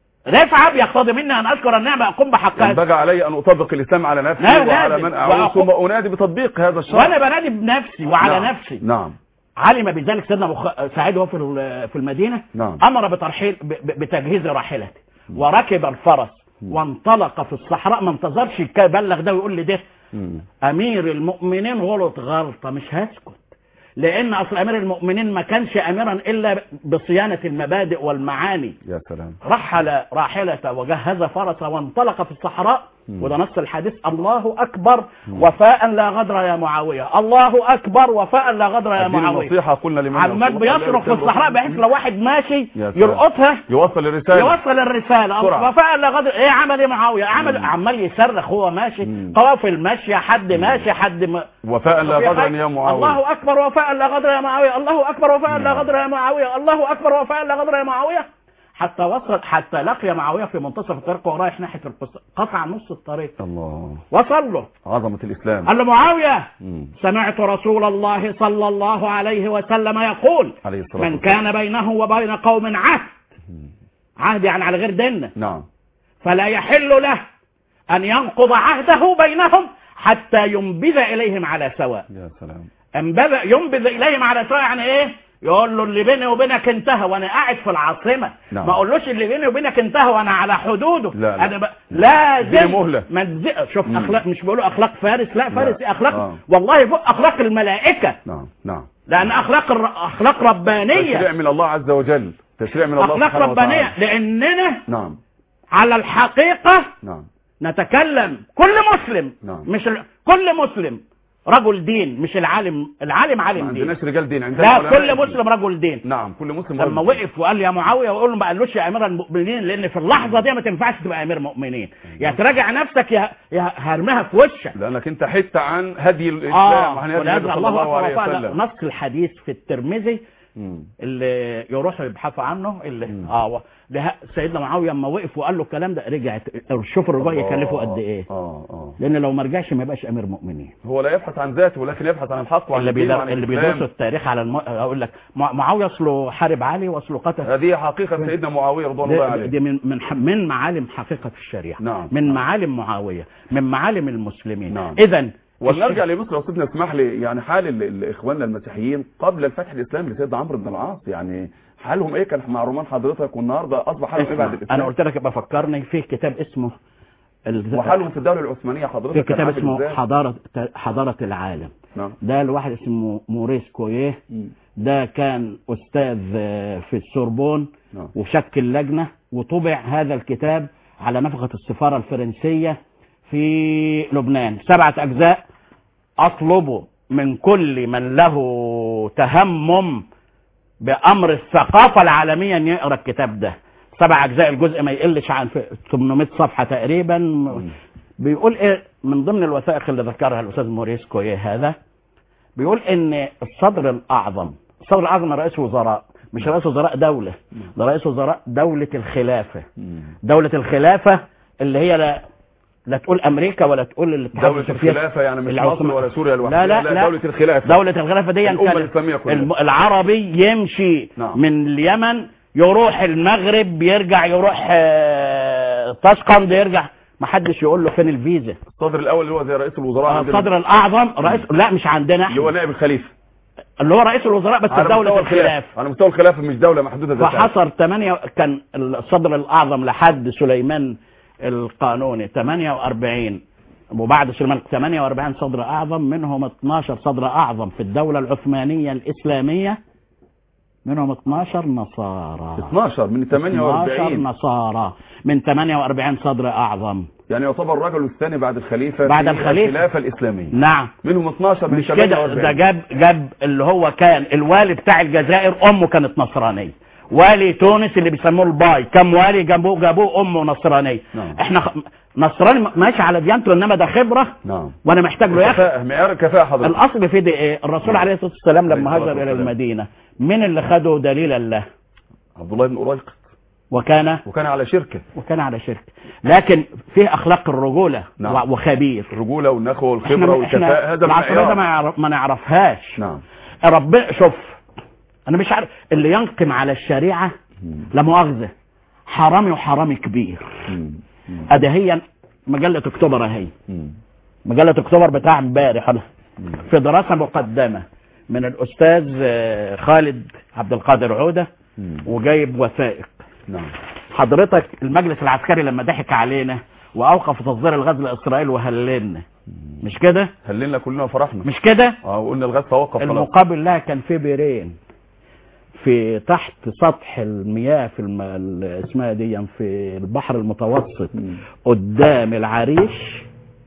رفعه بيقتضي مني ان اشكر النعمه اقوم بحقها ينبغي علي ان اطبق الاسلام على نفسي لا، وعلى لازم. من اعوذ وأقول- ثم انادي بتطبيق هذا الشرع وانا بنادي بنفسي وعلى نعم. نفسي نعم علم بذلك سيدنا أبو خ- سعيد وهو في ال- في المدينه نعم. امر بترحيل ب- ب- بتجهيز راحلته وركب الفرس وانطلق في الصحراء ما انتظرش يبلغ ده ويقول لي ده مم. امير المؤمنين غلط غلطه مش هسكت لان اصل امير المؤمنين ما كانش اميرا الا بصيانه المبادئ والمعاني يا سلام رحل راحلته وجهز فرسه وانطلق في الصحراء وده نص الحديث الله اكبر وفاء لا غدر يا معاويه الله اكبر وفاء لا غدر يا اديني معاويه نصيحه قلنا لمن عمال يوصل- بيصرخ في الصحراء بحيث لو واحد ماشي يا سلام. يلقطها يوصل الرساله يوصل الرساله بسرعة. وفاء لا غدر ايه عمل ايه معاويه عمل عمال يصرخ هو ماشي مم. قوافل ماشيه حد ماشي حد م... وفاء لا في غدرا حاجة؟ يا معاويه الله اكبر وفاء لا غدر يا معاويه الله اكبر وفاء لا غدر يا معاويه الله اكبر وفاء لا غدر يا معاويه حتى وصل حتى لقي معاويه في منتصف الطريق وهو رايح ناحيه القصة قطع نص الطريق الله وصل له عظمه الاسلام قال له معاويه مم. سمعت رسول الله صلى الله عليه وسلم يقول عليه الصلاه من والسلام كان بينه وبين قوم عهد عهد يعني على غير ديننا نعم فلا يحل له أن ينقض عهده بينهم حتى ينبذ إليهم على سواء يا سلام انبذ ينبذ إليهم على سواء يعني إيه يقول له اللي بيني وبينك انتهى وانا قاعد في العاصمه نعم. ما اقولوش اللي بيني وبينك انتهى وانا على حدوده لا، لا. انا ب... لازم اديني مهلة. ما تزق شوف مم. اخلاق مش بيقولوا اخلاق فارس لا فارس لا. إيه اخلاق آه. والله فوق اخلاق الملائكه نعم نعم لان اخلاق الر... اخلاق ربانيه تشريع من الله عز وجل تشريع من الله اخلاق سبحانه ربانيه وتعالى. لاننا نعم على الحقيقه نعم نتكلم كل مسلم نعم. مش ال... كل مسلم رجل دين مش العالم العالم ما عالم دين عندناش رجال دين عندنا لا علماء كل دين. مسلم رجل دين نعم كل مسلم لما رجل. وقف وقال يا معاويه ويقول له ما قالوش يا امير المؤمنين لان في اللحظه دي ما تنفعش تبقى امير مؤمنين يا تراجع نفسك يا يا هرميها في وشك لانك انت حت عن هدي الاسلام اه وعن هدي النبي ولهذا صلى الله الله اكبر عليه وفعل وسلم نص الحديث في الترمذي مم. اللي يروحوا يبحثوا عنه اللي مم. اه و- ده سيدنا معاويه لما وقف وقال له الكلام ده رجعت شوف الرجوع يكلفه قد ايه اه اه لان لو ما رجعش ما يبقاش امير مؤمنين هو لا يبحث عن ذاته ولكن يبحث عن الحق وعن اللي الدين بيدر... وعن اللي الإسلام. بيدرسوا التاريخ على الم... اقول لك مع- معاويه اصله حارب علي واصله قتل هذه حقيقة سيدنا معاوية رضوان الله دي, عليه دي من من ح- من معالم حقيقه الشريعه نعم. من معالم معاويه من معالم المسلمين نعم. اذا ولنرجع لمصر لو سيدنا اسمح لي يعني حال ال- ال- اخواننا المسيحيين قبل الفتح الاسلامي لسيدنا عمرو بن العاص يعني حالهم ايه كان مع رومان حضرتك والنهارده اصبح حالهم ايه بعد الاسلام انا قلت لك ابقى فكرني في كتاب اسمه ال... وحالهم في الدوله العثمانيه حضرتك في كان كتاب عامل اسمه إزاي؟ حضاره حضاره العالم نعم ده لواحد اسمه موريس كويه مم. ده كان استاذ آه، في السوربون نعم وشكل لجنة وطبع هذا الكتاب على نفقة السفارة الفرنسية في لبنان سبعة أجزاء أطلب من كل من له تهمم بأمر الثقافة العالمية أن يقرأ الكتاب ده سبع أجزاء الجزء ما يقلش عن في 800 صفحة تقريبا بيقول إيه من ضمن الوثائق اللي ذكرها الأستاذ موريس كويه هذا بيقول ان الصدر الاعظم الصدر الاعظم رئيس وزراء مش رئيس وزراء دولة ده رئيس وزراء دولة الخلافة مم. دولة الخلافة اللي هي لا لا تقول امريكا ولا تقول الاتحاد دولة السوفيتي. الخلافة يعني مش العثمان- مصر ولا سوريا لوحدها لا لا لا دولة الخلافة دولة الخلافة دي الأمة كان الإسلامية كلها. الم- العربي يمشي نعم. من اليمن يروح المغرب يرجع يروح آه، طشقند يرجع ما حدش يقول له فين الفيزا الصدر الاول اللي هو زي رئيس الوزراء عندنا الصدر الاعظم رئيس لا مش عندنا اللي هو احنا نائب الخليفه اللي هو رئيس الوزراء بس على الدولة مستوى الخلاف على مستوى الخلافه مش دوله محدوده ذاتها فحصر 8 كان الصدر الاعظم لحد سليمان القانوني 48 وبعد سليمان 48 صدر اعظم منهم 12 صدر اعظم في الدولة العثمانية الاسلامية منهم 12 نصارى 12 من 12 48 نصارى من 48 صدر اعظم يعني يعتبر الرجل الثاني بعد الخليفه بعد في الخليفة. الخلافه الاسلاميه نعم منهم 12 من مش كده ده 48 جاب جاب اللي هو كان الوالي بتاع الجزائر امه كانت نصرانيه والي تونس اللي بيسموه الباي كم والي جابوه جابوه امه نصرانيه نعم. احنا خ... نصراني ماشي على ديانته انما ده خبره نعم وانا محتاج له يا اخي كفاءه معيار الكفاءه حضرتك الاصل في دي ايه الرسول عليه الصلاه والسلام لما عليه الصلاة هاجر الى والسلام. المدينه مين اللي خده دليلا له عبد الله بن أريق وكان وكان على شركه وكان على شرك لكن فيه اخلاق الرجوله نعم. و- وخبير الرجوله والنخوه والخبره احنا والكفاءه هذا العصر ده ما المعيار يعرف- ما نعرفهاش نعم ربنا شوف انا مش عارف اللي ينقم على الشريعه لا مؤاخذه حرامي وحرامي كبير مم. مم. ادي هي مجله اكتوبر اهي مم. مجله اكتوبر بتاع امبارح أنا في دراسه مقدمه من الاستاذ آه، خالد عبد القادر عوده مم. وجايب وثائق نعم حضرتك المجلس العسكري لما ضحك علينا واوقف تصدير الغاز لاسرائيل وهللنا مش كده هللنا كلنا فرحنا مش كده اه وقلنا الغاز توقف خلاص المقابل لها كان في بيرين في تحت سطح المياه في الم... ال- اسمها دي في البحر المتوسط مم. قدام العريش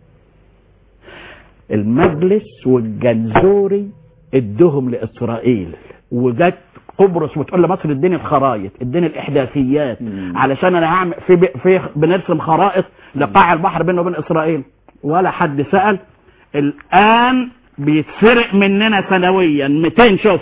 المجلس والجنزوري ادوهم لاسرائيل وجت قبرص وتقول لمصر اديني الخرايط اديني الاحداثيات مم. علشان انا هعمل في ب... في بنرسم خرائط لقاع البحر بينه وبين اسرائيل ولا حد سال الان بيتسرق مننا سنويا 200 شوف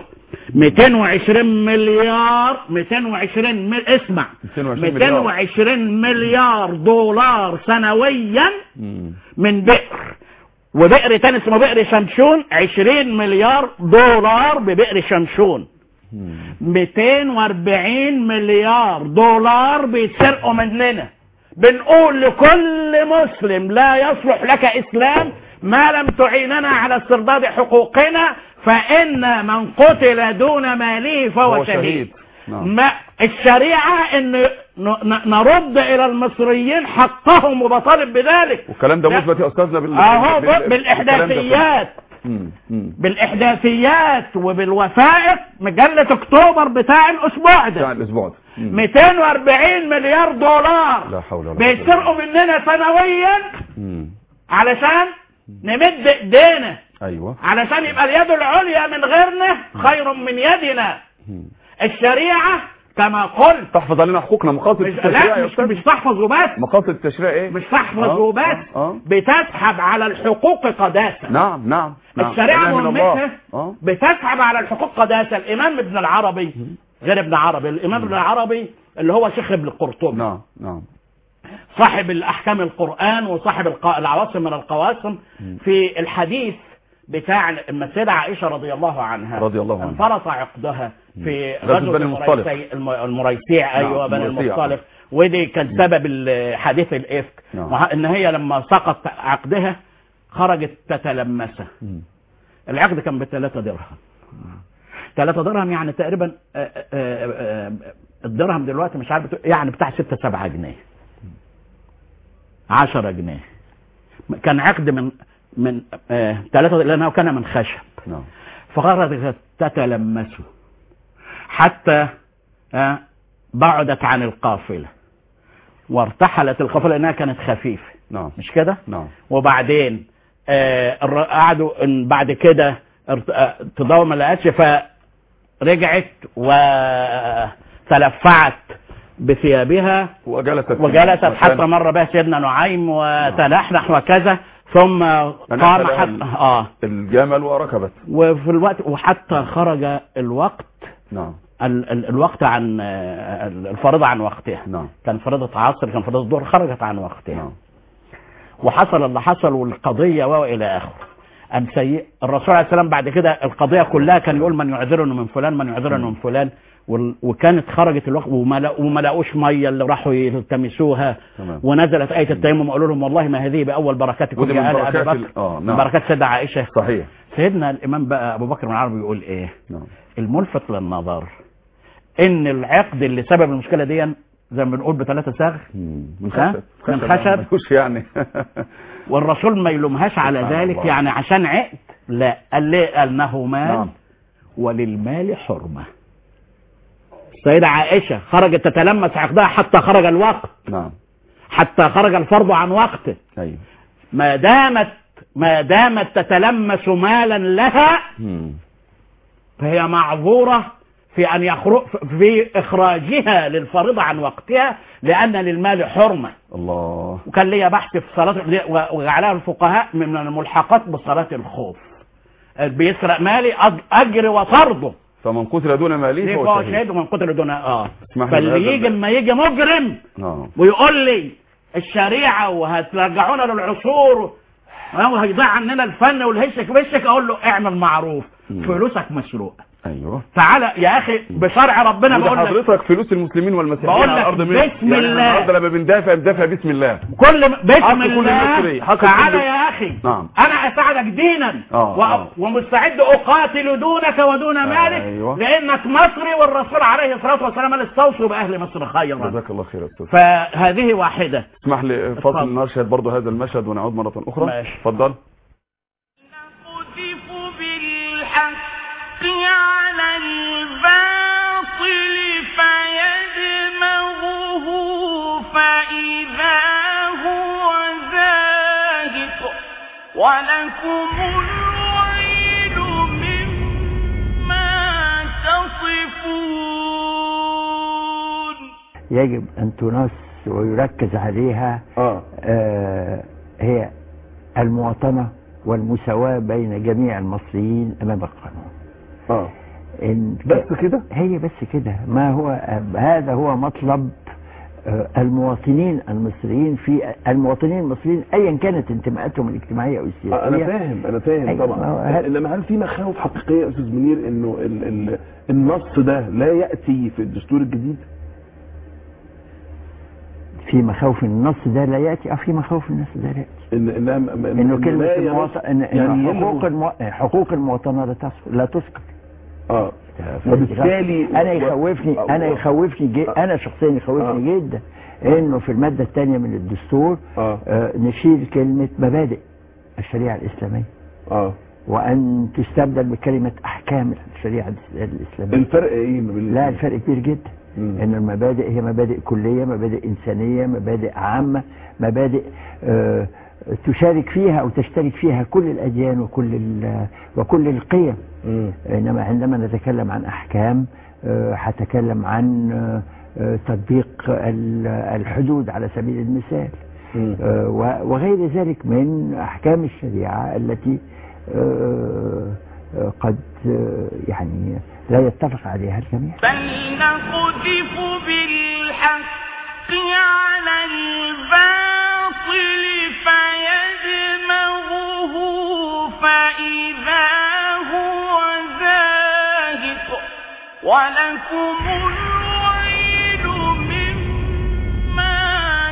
220 مليار 220 مل... اسمع 220 مليار. 220 مليار دولار سنويا مم. من بئر وبئر تاني اسمه بئر شمشون 20 مليار دولار ببئر شمشون مم. 240 مليار دولار بيتسرقوا مننا بنقول لكل مسلم لا يصلح لك اسلام ما لم تعيننا على استرداد حقوقنا فان من قتل دون ماله فهو هو شهيد شهيد نعم ما الشريعه ان ن- ن- نرد الى المصريين حقهم وبطالب بذلك والكلام ده لا. مثبت يا استاذنا بال... اهو بال- بال- بالاحداثيات مم. مم. بالاحداثيات وبالوثائق مجله اكتوبر بتاع الاسبوع بتاع ده الاسبوع ده مم. 240 مليار دولار لا حول ولا قوه بيسرقوا مننا سنويا مم. علشان نمد ايدينا ايوه علشان يبقى اليد العليا من غيرنا خير من يدنا مم. الشريعه كما قلت تحفظ علينا حقوقنا مقاصد مش التشريع لا يا مش, استاذ مش تحفظ وبس مقاصد التشريع ايه مش تحفظ آه، وبس آه، آه. بتسحب على الحقوق قداسه نعم نعم نعم الشريعه إله من الله. مهمتها اه بتسحب على الحقوق قداسه الامام ابن العربي غير ابن عربي الامام ابن العربي اللي هو شيخ ابن القرطبي نعم نعم صاحب الاحكام القران وصاحب الق- العواصم من القواسم في الحديث بتاع اما السيده عائشه رضي الله عنها رضي الله عنها. انفرط عقدها في غزوة غزوه بني المصطلق. المريسي- الم- المريسيع ايوه بني المريسيع. المصطلق ودي كان سبب ال- حديث الافك نعم. وه- ان هي لما سقط عقدها خرجت تتلمسه مم. العقد كان بثلاثة درهم ثلاثة درهم يعني تقريبا آه، آه، آه، الدرهم دلوقتي مش عارف بتو- يعني بتاع ستة سبعة جنيه عشرة جنيه كان عقد من من آه، ثلاثة لأنه كان من خشب نعم فخرجت تتلمسه حتى آه، بعدت عن القافلة وارتحلت القافلة لأنها كانت خفيفة نعم مش كده؟ نعم وبعدين آه الر- قعدوا إن بعد كده ارت- آه، تدور ما لقتش فرجعت وتلفعت بثيابها وجلست وجلست مكان- حتى مر بها سيدنا نعيم وتنحنح وكذا ثم قام لها حتى ال- اه الجمل وركبت وفي الوقت وحتى خرج الوقت نعم ال ال الوقت عن آه، الفريضة عن وقتها نعم كان فريضة عصر كان فريضة ظهر خرجت عن وقتها نعم وحصل اللي حصل والقضية والى اخره أم سيء الرسول عليه السلام بعد كده القضية كلها كان يقول من يعذرني من فلان من يعذرني من فلان وال- وكانت خرجت الوقت وما لا- وما لاقوش ميه اللي راحوا يلتمسوها تمام. ونزلت ايه التيمم قالوا لهم والله ما هذه باول بركاتكم ودي من يا ال ابي بركات بكر ال- آه، من نعم. بركات سيدة عائشه صحيح سيدنا الامام بقى ابو بكر بن العربي يقول ايه نعم الملفت للنظر ان العقد اللي سبب المشكله دي زي ما بنقول بثلاثه صاغ مم. من ها؟ خشب من خشب. ملوش يعني والرسول ما يلومهاش على سبحان ذلك الله. يعني عشان عقد لا قال ليه انه مال نعم. وللمال حرمه السيده عائشه خرجت تتلمس عقدها حتى خرج الوقت نعم حتى خرج الفرض عن وقته ايوه ما دامت ما دامت تتلمس مالا لها مم. فهي معذورة في أن يخرج في إخراجها للفريضة عن وقتها لأن للمال حرمة الله وكان ليا بحث في صلاة وجعلها الفقهاء من الملحقات بصلاة الخوف بيسرق مالي أج- أجر وطرده فمن قتل دون ماله ليه فهو فهو شهيد شهيد ومن قتل دون اه اسمح لي بهذا فاللي يجي ال- اما يجي مجرم نعم ويقول لي الشريعة وهترجعونا للعصور وهيضيع عننا الفن والهشك وشك اقول له اعمل معروف مم. فلوسك مسروقه ايوه تعالى يا اخي بشرع ربنا وده بقول لك حضرتك فلوس المسلمين والمسيحيين بقول على لك الارض مين؟ بسم يعني الله. النهارده لما بندافع بندافع بسم الله كل م- حق بسم كل الله مصري، حق تعالى كل- يا اخي نعم. انا اساعدك دينا آه، و... آه. ومستعد اقاتل دونك ودون مالك أيوة. لانك مصري والرسول عليه الصلاه والسلام قال استوصوا باهل مصر خيرا جزاك الله خير يا استاذ فهذه واحده اسمح لي فاصل اتفضل. نشهد برضه هذا المشهد ونعود مرة أخرى ماشي. اتفضل نقذف بالحق على الباطل فيدمغه فإذا هو زاهق ولكم الويل مما تصفون يجب أن تنص ويركز عليها اه آه، هي المواطنة والمساواة بين جميع المصريين أمام القانون اه إن بس كده هي بس كده ما هو هذا هو مطلب آه، المواطنين المصريين في المواطنين المصريين ايا كانت انتماءاتهم الاجتماعيه او السياسيه انا فاهم انا فاهم أيوة، طبعا ما هو هل- انما هل في مخاوف حقيقيه يا استاذ منير انه ال ال النص ده لا ياتي في الدستور الجديد في مخاوف النص ده لا ياتي اه في مخاوف النص ده لا ياتي ان انها م- م- انه إن كلمه لا المواطن ينص- إن يعني إن حقوق يلغوا- المو... حقوق المواطنه لا تذكر لا تذكر اه وبالتالي انا يخوفني انا يخوفني جي انا شخصيا يخوفني جدا انه في الماده الثانيه من الدستور اه آه، نشيل كلمه مبادئ الشريعه الاسلاميه اه وان تستبدل بكلمه احكام الشريعه الاسلاميه الفرق ايه ما بين لا الاتنين؟ الفرق كبير جدا مم. ان المبادئ هي مبادئ كليه مبادئ انسانيه مبادئ عامه مبادئ آه، تشارك فيها او تشترك فيها كل الاديان وكل ال- وكل القيم مم. انما عندما نتكلم عن احكام آه، هتكلم عن آه، آه، تطبيق ال- الحدود على سبيل المثال مم. آه، و- وغير ذلك من احكام الشريعه التي آه، آه، قد آه، يعني لا يتفق عليها الجميع بل نقذف بالحق على الباطل فيدمغه فإذا هو زاهق ولكم الويل مما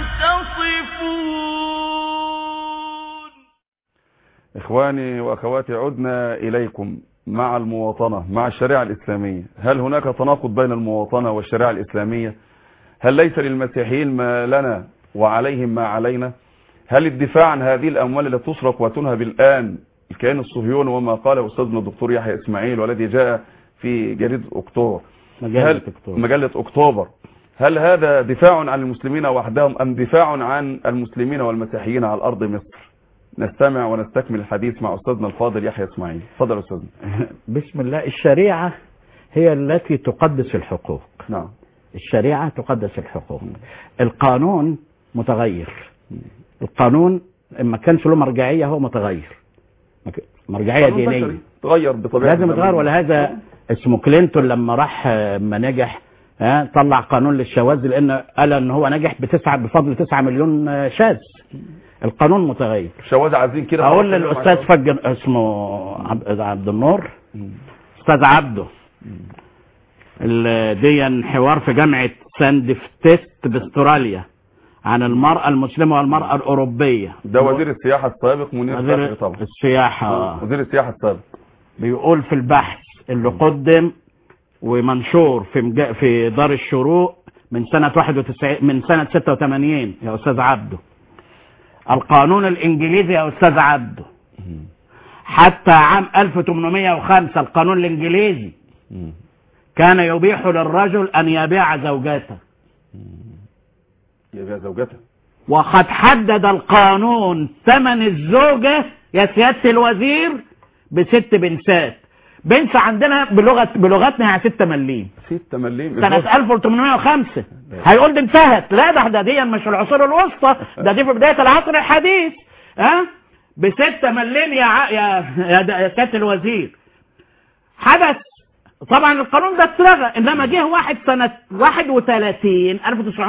تصفون إخواني وأخواتي عدنا إليكم مع المواطنة مع الشريعة الإسلامية هل هناك تناقض بين المواطنة والشريعة الإسلامية هل ليس للمسيحيين ما لنا وعليهم ما علينا هل الدفاع عن هذه الأموال التي تسرق وتنهب الآن الكيان الصهيوني وما قاله أستاذنا الدكتور يحيى إسماعيل والذي جاء في جريدة أكتوبر مجلة هل أكتوبر. مجلة أكتوبر هل هذا دفاع عن المسلمين وحدهم أم دفاع عن المسلمين والمسيحيين على أرض مصر نستمع ونستكمل الحديث مع أستاذنا الفاضل يحيى إسماعيل تفضل يا أستاذنا بسم الله الشريعة هي التي تقدس الحقوق نعم الشريعة تقدس الحقوق القانون متغير القانون ما كانش له مرجعية هو متغير مك- مرجعية قانون دينية بشري تغير بطبيعة لازم يتغير ولهذا اسمه كلينتون لما راح آه، ما نجح ها طلع قانون للشواذ لان قال ان هو نجح بتسعة بفضل 9 مليون آه، شاذ القانون متغير شواذ عايزين كده اقول للاستاذ فجر اسمه عبد, عبد النور استاذ عبده ال- دي حوار في جامعة ساندفتست باستراليا عن المرأة المسلمة والمرأة الأوروبية ده وزير السياحة السابق منير وزير فتحي طبعا السياحة وزير السياحة السابق بيقول في البحث اللي قدم ومنشور في مجا في دار الشروق من سنة 91 من سنة 86 يا أستاذ عبده القانون الإنجليزي يا أستاذ عبده حتى عام 1805 القانون الإنجليزي مم. كان يبيح للرجل أن يبيع زوجاته يبيع زوجته وقد حدد القانون ثمن الزوجة يا سيادة الوزير بست بنسات بنس عندنا بلغة بلغتنا هي 6 مليم 6 مليم سنة 1805 هيقول دي انتهت لا ده ده دي مش العصور الوسطى ده دي في بداية العصر الحديث ها بستة مليم يا ع... يا يا, د- يا سيادة الوزير حدث طبعا القانون ده اتلغى انما جه واحد سنة 31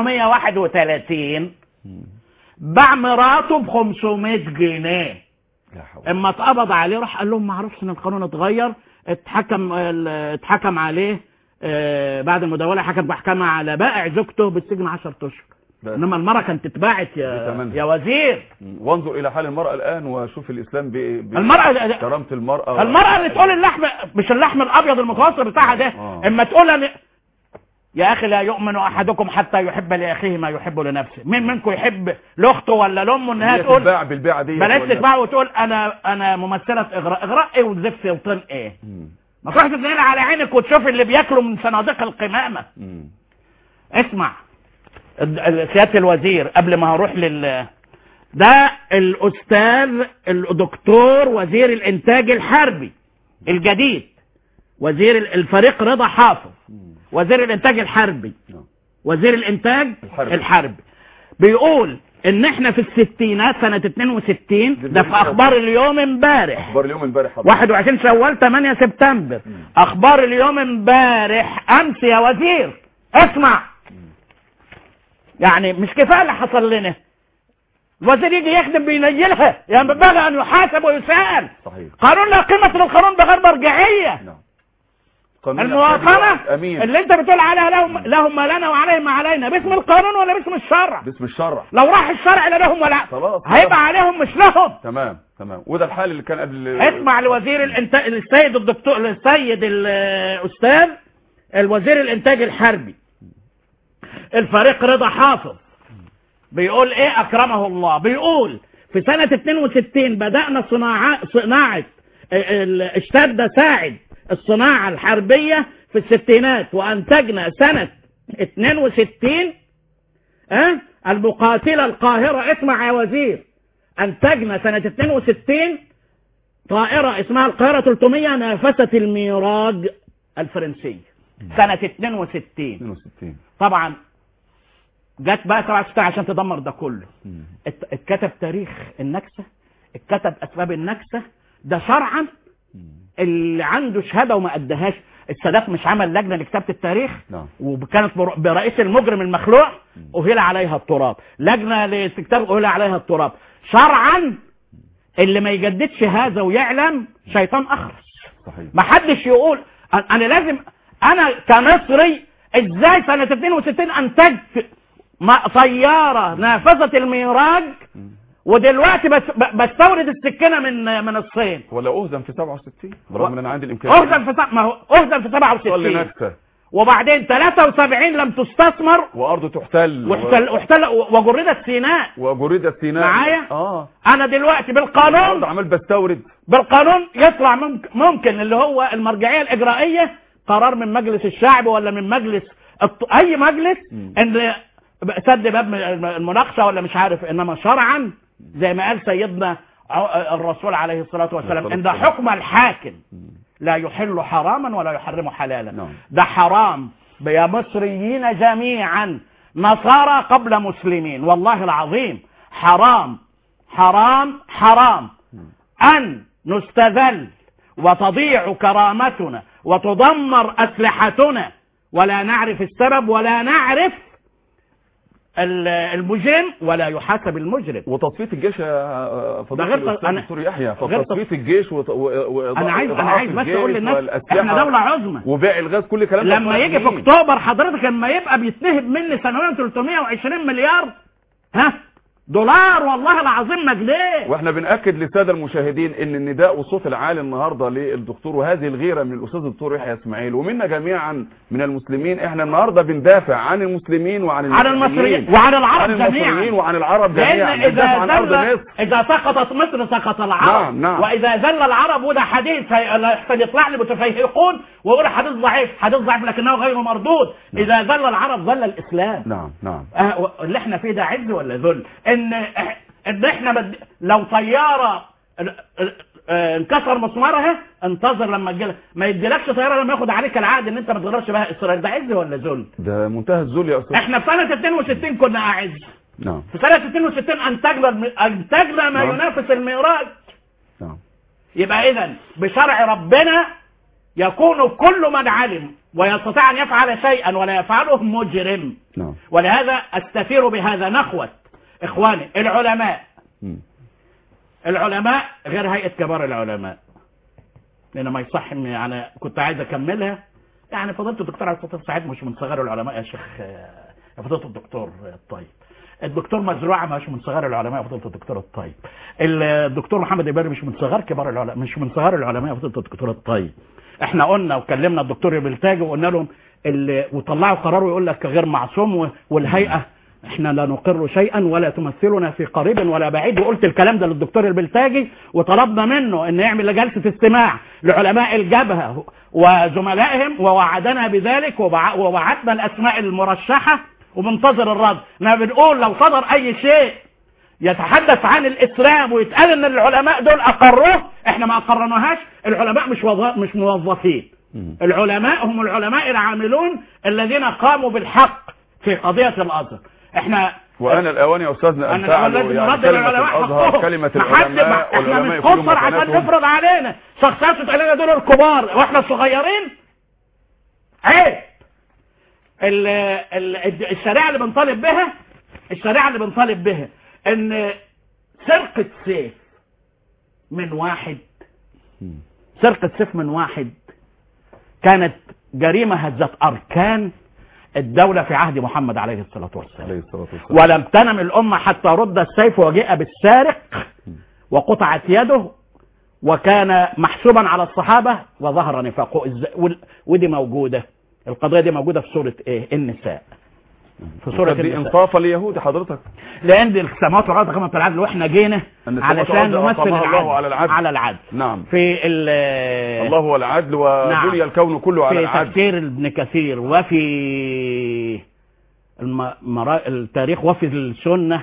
1931 باع مراته ب 500 جنيه لا حول اما اتقبض عليه راح قال لهم ما اعرفش ان القانون اتغير اتحكم ال- اتحكم عليه آه، بعد المداوله حكم محكمه على بائع زوجته بالسجن 10 اشهر بس. انما المراه كانت تتباعت يا بثمنها. يا وزير وانظر الى حال المرأة الان وشوف الاسلام ب ب- المراه كرامة المرأة المراه اللي تقول اللحم مش اللحم الابيض المتوسط بتاعها ده آه. اما تقول أنا يا اخي لا يؤمن احدكم حتى يحب لاخيه ما يحب لنفسه مين منكم يحب لاخته ولا لامه ان هي هي تقول تتباع بالبيعة دي بلاش ولا- تتباع وتقول انا انا ممثله اغراء اغراء ايه وزفت وطن ايه مم. ما تروح تتنقل على عينك وتشوف اللي بياكلوا من صناديق القمامه مم. اسمع الد- ال- سياده الوزير قبل ما هروح لل ده الاستاذ الدكتور وزير الانتاج الحربي الجديد وزير ال- الفريق رضا حافظ وزير الانتاج الحربي نعم. وزير الانتاج الحربي. الحربي بيقول ان احنا في الستينات سنة 62 ده في اخبار اليوم امبارح اخبار اليوم امبارح حضرتك. 21 شوال 8 سبتمبر اخبار اليوم امبارح امس يا وزير اسمع يعني مش كفايه اللي حصل لنا الوزير يجي يخدم بينيلها ينبغي ان يحاسب ويسال صحيح قانون لا قيمه للقانون بغير مرجعيه نعم قانون المواطنه امين اللي انت بتقول عليها لهم لهم ما لنا وعليهم ما علينا باسم القانون ولا باسم الشرع باسم الشرع لو راح الشرع لا لهم ولا خلاص. هيبقى عليهم مش لهم تمام تمام وده الحال اللي كان قبل اسمع لوزير الانتاج السيد الدكتور السيد الاستاذ الوزير الانتاج الحربي الفريق رضا حافظ بيقول ايه اكرمه الله بيقول في سنة 62 بدأنا صناعة صناعة ال- اشتد ساعد الصناعة الحربية في الستينات وانتجنا سنة 62 ها المقاتلة القاهرة اسمع يا وزير انتجنا سنة 62 طائرة اسمها القاهرة 300 نافست الميراج الفرنسية سنة 62 62 طبعا جت بقى 67 عشان تدمر ده كله ات- اتكتب تاريخ النكسة اتكتب اسباب النكسة ده شرعا اللي عنده شهادة وما ادهاش السادات مش عمل لجنة لكتابة التاريخ نعم. وكانت بر- برئيس المجرم المخلوع أهل عليها التراب لجنة لاستكتاب أهل عليها التراب شرعا اللي ما يجددش هذا ويعلم شيطان أخرس صحيح ما حدش يقول أ- انا لازم انا كمصري ازاي سنة 62 انتجت ما- طيارة نافذة الميراج ودلوقتي بس ب- بستورد السكينة من من الصين ولا اهزم في 67 برغم ان انا عندي الامكانيه اهزم في سبع- ما هو اهزم في صلي 67 نكسه وبعدين 73 لم تستثمر وارضه تحتل واحتل واحتل وجردت سيناء وجريدة سيناء معايا؟ اه انا دلوقتي النهارده بالقانون عمال بستورد بالقانون يطلع ممكن, ممكن اللي هو المرجعيه الاجرائيه قرار من مجلس الشعب ولا من مجلس الط- اي مجلس ان سد باب المناقشه ولا مش عارف انما شرعا زي ما قال سيدنا ع- الرسول عليه الصلاه والسلام عليه ان الصلاة والسلام. حكم الحاكم لا يحل حراما ولا يحرم حلالا نعم. ده حرام يا مصريين جميعا نصارى قبل مسلمين والله العظيم حرام حرام حرام أن نستذل وتضيع كرامتنا وتدمر أسلحتنا ولا نعرف السبب ولا نعرف ال- المجرم ولا يحاسب المجرم وتصفيه الجيش يا فضيله غير- الاستاذ أنا- الدكتور يحيى غير تصفيه الجيش وط- و- و- انا عايز انا وإضعاف عايز بس اقول الجيش للناس والأسلحة احنا دوله عظمى وبيع الغاز كل الكلام ده لما صالح يجي في مين؟ اكتوبر حضرتك لما يبقى بيتنهب مني سنويا 320 مليار ها دولار والله العظيم ما جنيه واحنا بنأكد للسادة المشاهدين ان النداء والصوت العالي النهاردة للدكتور وهذه الغيرة من الاستاذ الدكتور يحيى اسماعيل ومنا جميعا من المسلمين احنا النهاردة بندافع عن المسلمين وعن عن المسيحيين المصريين وعن العرب عن المصريين جميعا وعن العرب لان جميعا اذا بندافع عن ارض زل مصر اذا سقطت مصر سقط العرب نعم، نعم. واذا زل العرب وده حديث هي- سيطلع لي متفيهقون ويقول حديث ضعيف حديث ضعيف لكنه غير مردود اذا زل العرب زل الاسلام نعم نعم أه و- اللي احنا فيه ده عز ولا ذل ان إح- ان احنا بد... لو طياره ال- ال- آه، انكسر مسمارها انتظر لما تجيلك ما يديلكش طياره لما ياخد عليك العقد ان انت ما تغيرش بها اسرائيل ده عز ولا ذل ده منتهى الذل يا استاذ احنا في سنه 62 كنا اعز نعم في سنه 62 انتجنا الم... انتجنا ما نعم. ينافس الميراث نعم يبقى اذا بشرع ربنا يكون كل من علم ويستطيع ان يفعل شيئا ولا يفعله مجرم نعم ولهذا استثير بهذا نخوة اخواني العلماء مم. العلماء غير هيئة كبار العلماء لان ما يصح إن يعني كنت عايز اكملها يعني فضلت الدكتور عبد الفتاح سعيد مش من صغار العلماء يا شيخ آه، يا فضيله الدكتور الطيب الدكتور مزروعه مش من صغار العلماء يا فضيله الدكتور الطيب الدكتور محمد إباري مش من صغار كبار العلماء مش من صغار العلماء يا فضيله الدكتور الطيب احنا قلنا وكلمنا الدكتور البلتاجي وقلنا لهم اللي وطلعوا قرار يقول لك غير معصوم و- والهيئه احنا لا نقر شيئا ولا تمثلنا في قريب ولا بعيد وقلت الكلام ده للدكتور البلتاجي وطلبنا منه ان يعمل جلسه استماع لعلماء الجبهه وزملائهم ووعدنا بذلك وبع- ووعدنا الاسماء المرشحه ومنتظر الرد ما بنقول لو صدر اي شيء يتحدث عن الاسلام ويتقال ان العلماء دول اقروه احنا ما اقرناهاش العلماء مش وظ... مش موظفين مم. العلماء هم العلماء العاملون الذين قاموا بالحق في قضيه الازهر احنا وأن الأوان يا أستاذنا أن انا تعلوا لازم يعني نرد كلمة للعلماء الأزهر حقهم كلمة ما حد- العلماء ما- احنا والعلماء مش يكونوا كفر عشان مكانتهم نفرض علينا شخصيات تتقال لنا دول الكبار واحنا الصغيرين عيب ال ال الشريعه اللي بنطالب بها الشريعه اللي بنطالب بها ان سرقه سيف من واحد سرقه سيف من واحد كانت جريمه هزت اركان الدوله في عهد محمد عليه الصلاه والسلام عليه الصلاة والسلام ولم تنم الأمة حتى رد السيف وجاء بالسارق وقطعت يده وكان محسوبا على الصحابة وظهر نفاقه إز- وال- ودي موجودة القضية دي موجودة في سورة إيه النساء في سورة دي النساء انصافا ليهود حضرتك لأن السماوات والأرض كما العدل وإحنا جينا أن السماوات علشان والأرض نمثل أقامها الله العدل على العدل. على العدل نعم في ال الله هو العدل وبني نعم. الكون كله على في العدل تفسير ابن كثير وفي الم... مرا... التاريخ وفي السنة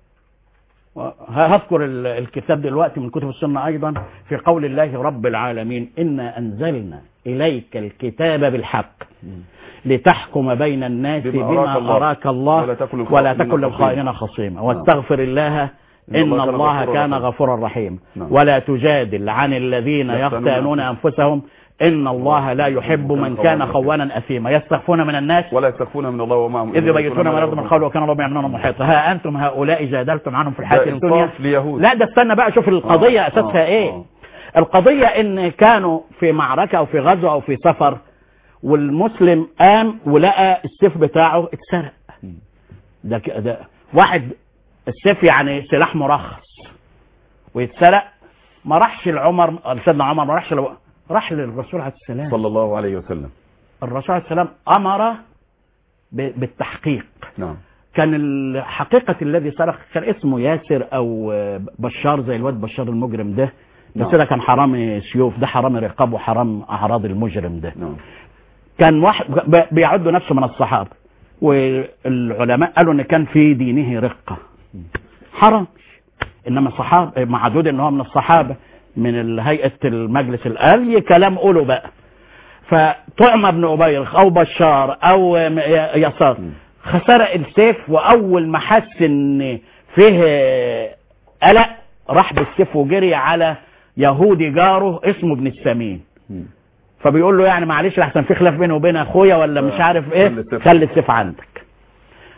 و- هذكر ال- الكتاب دلوقتي من كتب السنة أيضا في قول الله رب العالمين إنا أنزلنا إليك الكتاب بالحق لتحكم بين الناس بما بما أراك الله. أراك الله ولا تكن للخائنين ولا تكن خصيما. للخائنين خصيما واستغفر الله إن إن الله كان الله غفورا كان رحيما. غفورا رحيما نعم. ولا تجادل عن الذين يختانون يختانون أنفسهم إن الله لا يحب من كان خوانا أثيما يستخفون من الناس ولا يستخفون من الله ومعهم إذ يبيتون ما يرضى من القول وكان الله يعلمون محيطا ها أنتم هؤلاء جادلتم عنهم في الحياة ده الدنيا إنصاف ليهود لا ده استنى بقى شوف القضية آه، أساسها آه، إيه آه. القضية إن كانوا في معركة أو في غزوة أو في سفر والمسلم قام ولقى السيف بتاعه اتسرق ده ك- ده واحد السيف يعني سلاح مرخص ويتسرق ما راحش لعمر سيدنا عمر ما راحش لو- راح للرسول عليه السلام صلى الله عليه وسلم الرسول عليه السلام امر ب- بالتحقيق نعم كان الحقيقة الذي سرق كان اسمه ياسر او بشار زي الواد بشار المجرم ده بس نعم. ده كان حرامي سيوف ده حرامي رقاب وحرام اعراض المجرم ده نعم كان واحد ب- بيعد نفسه من الصحابة والعلماء قالوا ان كان في دينه رقة حرام انما صحابة معدود ان هو من الصحابة من هيئة المجلس الآلي كلام قوله بقى فطعم بن أبيرخ أو بشار أو م- ي- يسار خسرق السيف وأول ما حس إن فيه قلق راح بالسيف وجري على يهودي جاره اسمه ابن السمين مم. فبيقول له يعني معلش لحسن في خلاف بيني وبين اخويا ولا مش عارف ايه خلي السيف. خلي السيف عندك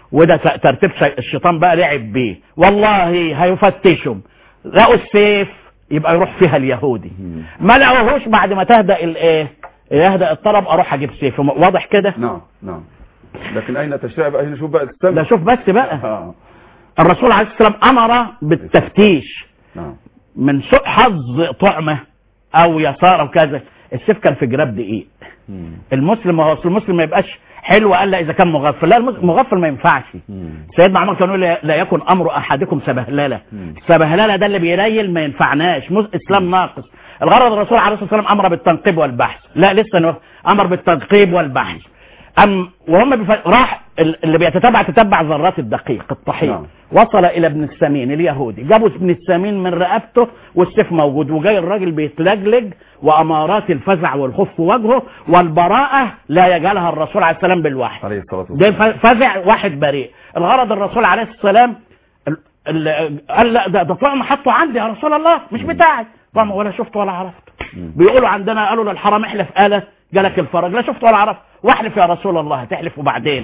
وده ت- ترتيب شي- الشيطان بقى لعب بيه والله هيفتشهم لقوا السيف يبقى يروح فيها اليهودي ما لقوهوش بعد ما تهدأ الايه يهدأ الطلب اروح اجيب سيف واضح كده نعم نعم لكن اين تشريع بقى هنا شوف بقى السبب ده شوف بس بقى آه. الرسول عليه الصلاه والسلام امر بالتفتيش نعم من سوء حظ طعمه او يسار او كذا السيف كان في جراب دقيق مم. المسلم هو أصل المسلم ما يبقاش حلو الا اذا كان مغفل لا المس- مغفل ما ينفعش مم. سيدنا عمر كان يقول لا- لا يكن امر احدكم سبهلله مم. سبهلله ده اللي بيريل ما ينفعناش مس- اسلام ناقص الغرض الرسول عليه الصلاه والسلام امر بالتنقيب والبحث لا لسه نوف- امر بالتنقيب والبحث ام وهم بف... راح ال- اللي بيتتبع تتبع ذرات الدقيق الطحين نعم. وصل الى ابن السمين اليهودي جابوا ابن السمين من رقبته والسيف موجود وجاي الراجل بيتلجلج وامارات الفزع والخوف في وجهه والبراءه لا يجعلها الرسول عليه السلام بالوحي عليه الصلاة ده والسلام ف- فزع واحد بريء الغرض الرسول عليه السلام ال- ال- قال لا ده, ده طعم حطه عندي يا رسول الله مش بتاعي طعم ولا شفته ولا عرفته بيقولوا عندنا قالوا للحرام احلف آلة جالك الفرج لا شفته ولا عرفت واحلف يا رسول الله هتحلف وبعدين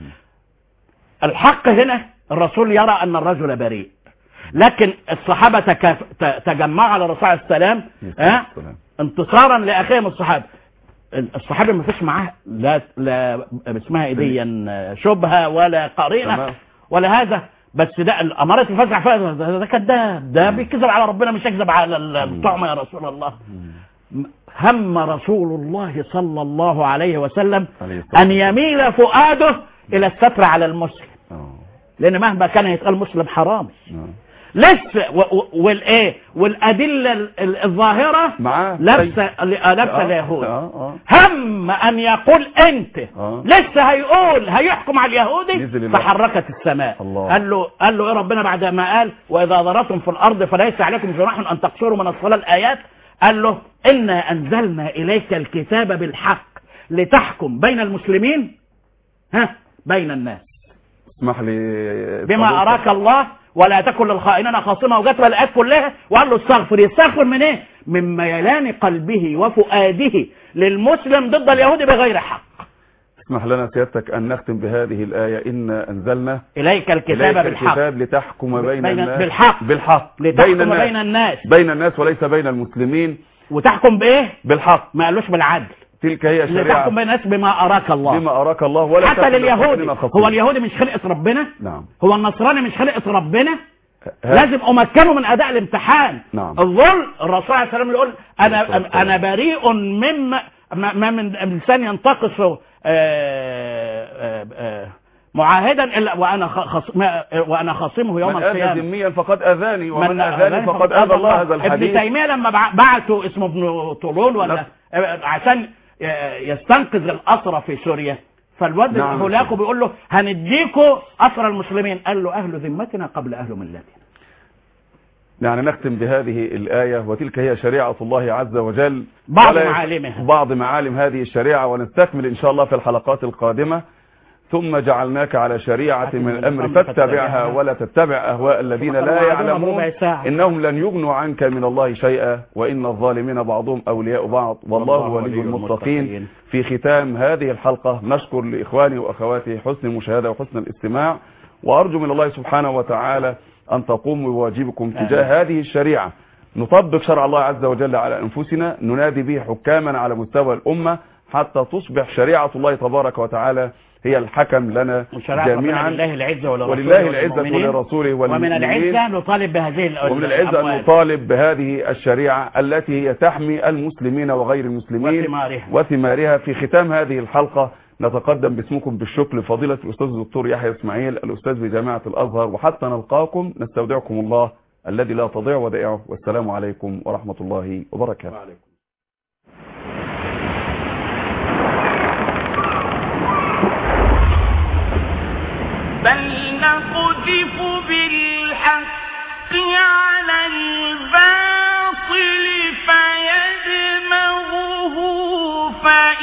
الحق هنا الرسول يرى ان الرجل بريء لكن الصحابة تكاف... ت- تجمعوا على الرسول عليه السلام ها السلام. انتصارا لاخيهم الصحابة الصحابي ما فيش معاه لا لا اسمها ايه دي شبهه ولا قرينه تمام. ولا هذا بس ده الامارة الفزع فيها ده, ده كذاب ده بيكذب على ربنا مش يكذب على الطعمه يا رسول الله هم رسول الله صلى الله عليه وسلم عليه الصلاة ان يميل فؤاده الى الستر على المسلم آه. لان مهما كان يتقال مسلم حرامي نعم. لسه و- و- والايه والادله ال- ال- الظاهره معاه لابسه أي- لابسه آه. اليهود آه. آه. هم ان يقول انت آه. لسه هيقول هيحكم على اليهودي نزل الوحي. فحركت السماء الله. قال له قال له ايه ربنا بعد ما قال واذا ضربتم في الارض فليس عليكم جناح ان تقصروا من الصلاه الايات قال له انا انزلنا اليك الكتاب بالحق لتحكم بين المسلمين ها بين الناس اسمح لي بما فضيلتك. اراك الله ولا تكن للخائنين خاصمه وجت الايات كلها وقال له استغفر يستغفر من ايه؟ من ميلان قلبه وفؤاده للمسلم ضد اليهود بغير حق اسمح لنا سيادتك أن نختم بهذه الآية إنا أنزلنا اليك الكتاب إليك بالحق الكتاب لتحكم بين, بين- الناس بالحق. بالحق لتحكم بين الناس بين الناس بين الناس وليس بين المسلمين وتحكم بايه؟ بالحق ما قالوش بالعدل تلك هي لتحكم الشريعة بين الناس بما اراك الله بما أراك الله ولا حتى تكن لليهودي للخائنين خصيما. هو اليهودي مش خلقه ربنا نعم هو النصراني مش خلقه ربنا ه- لازم امكنه من اداء الامتحان نعم. الظلم الرسول عليه السلام يقول عليه الصلاة انا والسلام. انا بريء مما ما ما من انسان ينتقص آه، آه، آه، معاهدا الا وانا خ- خص ما- وانا خاصمه يوم من آذى القيامه ذميا فقد أذاني ومن من أذاني فقد آذى الله هذا ابن الحديث تيميه لما بع- بعتوا اسمه ابن طولون ولا آه، عشان آه، يستنقذ الاسرى في سوريا فالواد نعم. هولاكو بيقول له هنديكوا اسرى المسلمين قال له اهل ذمتنا قبل اهل ملتنا يعني نختم بهذه الآية وتلك هي شريعة الله عز وجل بعض ولا- معالمها. بعض معالم هذه الشريعة ونستكمل إن شاء الله في الحلقات القادمة ثم جعلناك على شريعة من الأمر فاتبعها ولا تتبع أهواء الذين لا وعدونا يعلمون بربع ساعة. إنهم لن يغنوا عنك من الله شيئا وإن الظالمين بعضهم أولياء بعض والله والله ولي ولي المتقين المتقين. في ختام هذه الحلقة نشكر لإخواني وأخواتي حسن المشاهدة وحسن الاستماع وأرجو من الله سبحانه وتعالى أن تقوموا بواجبكم تجاه هذه الشريعة نطبق شرع الله عز وجل على أنفسنا ننادي به حكاما على مستوى الأمة حتى تصبح شريعة الله تبارك وتعالى هي الحكم لنا وشرعت ربنا جميعا لله العزة ولرسوله ولله العزة وللمؤمنين. ولرسوله ومن والمؤمنين العزة نطالب بهذه ال- ومن العزة أن الأموال. نطالب بهذه الشريعة التي هي تحمي المسلمين وغير المسلمين وثمارها. وثمارها في ختام هذه الحلقة نتقدم باسمكم بالشكر لفضيلة الأستاذ الدكتور يحيى إسماعيل الأستاذ بجامعة الأزهر وحتى نلقاكم نستودعكم الله الذي لا تضيع ودائعه والسلام عليكم ورحمة الله وبركاته بل نقذف بالحق على الباطل فيدمغه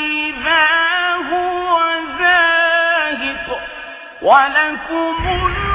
فإذا هو زاهق ولكم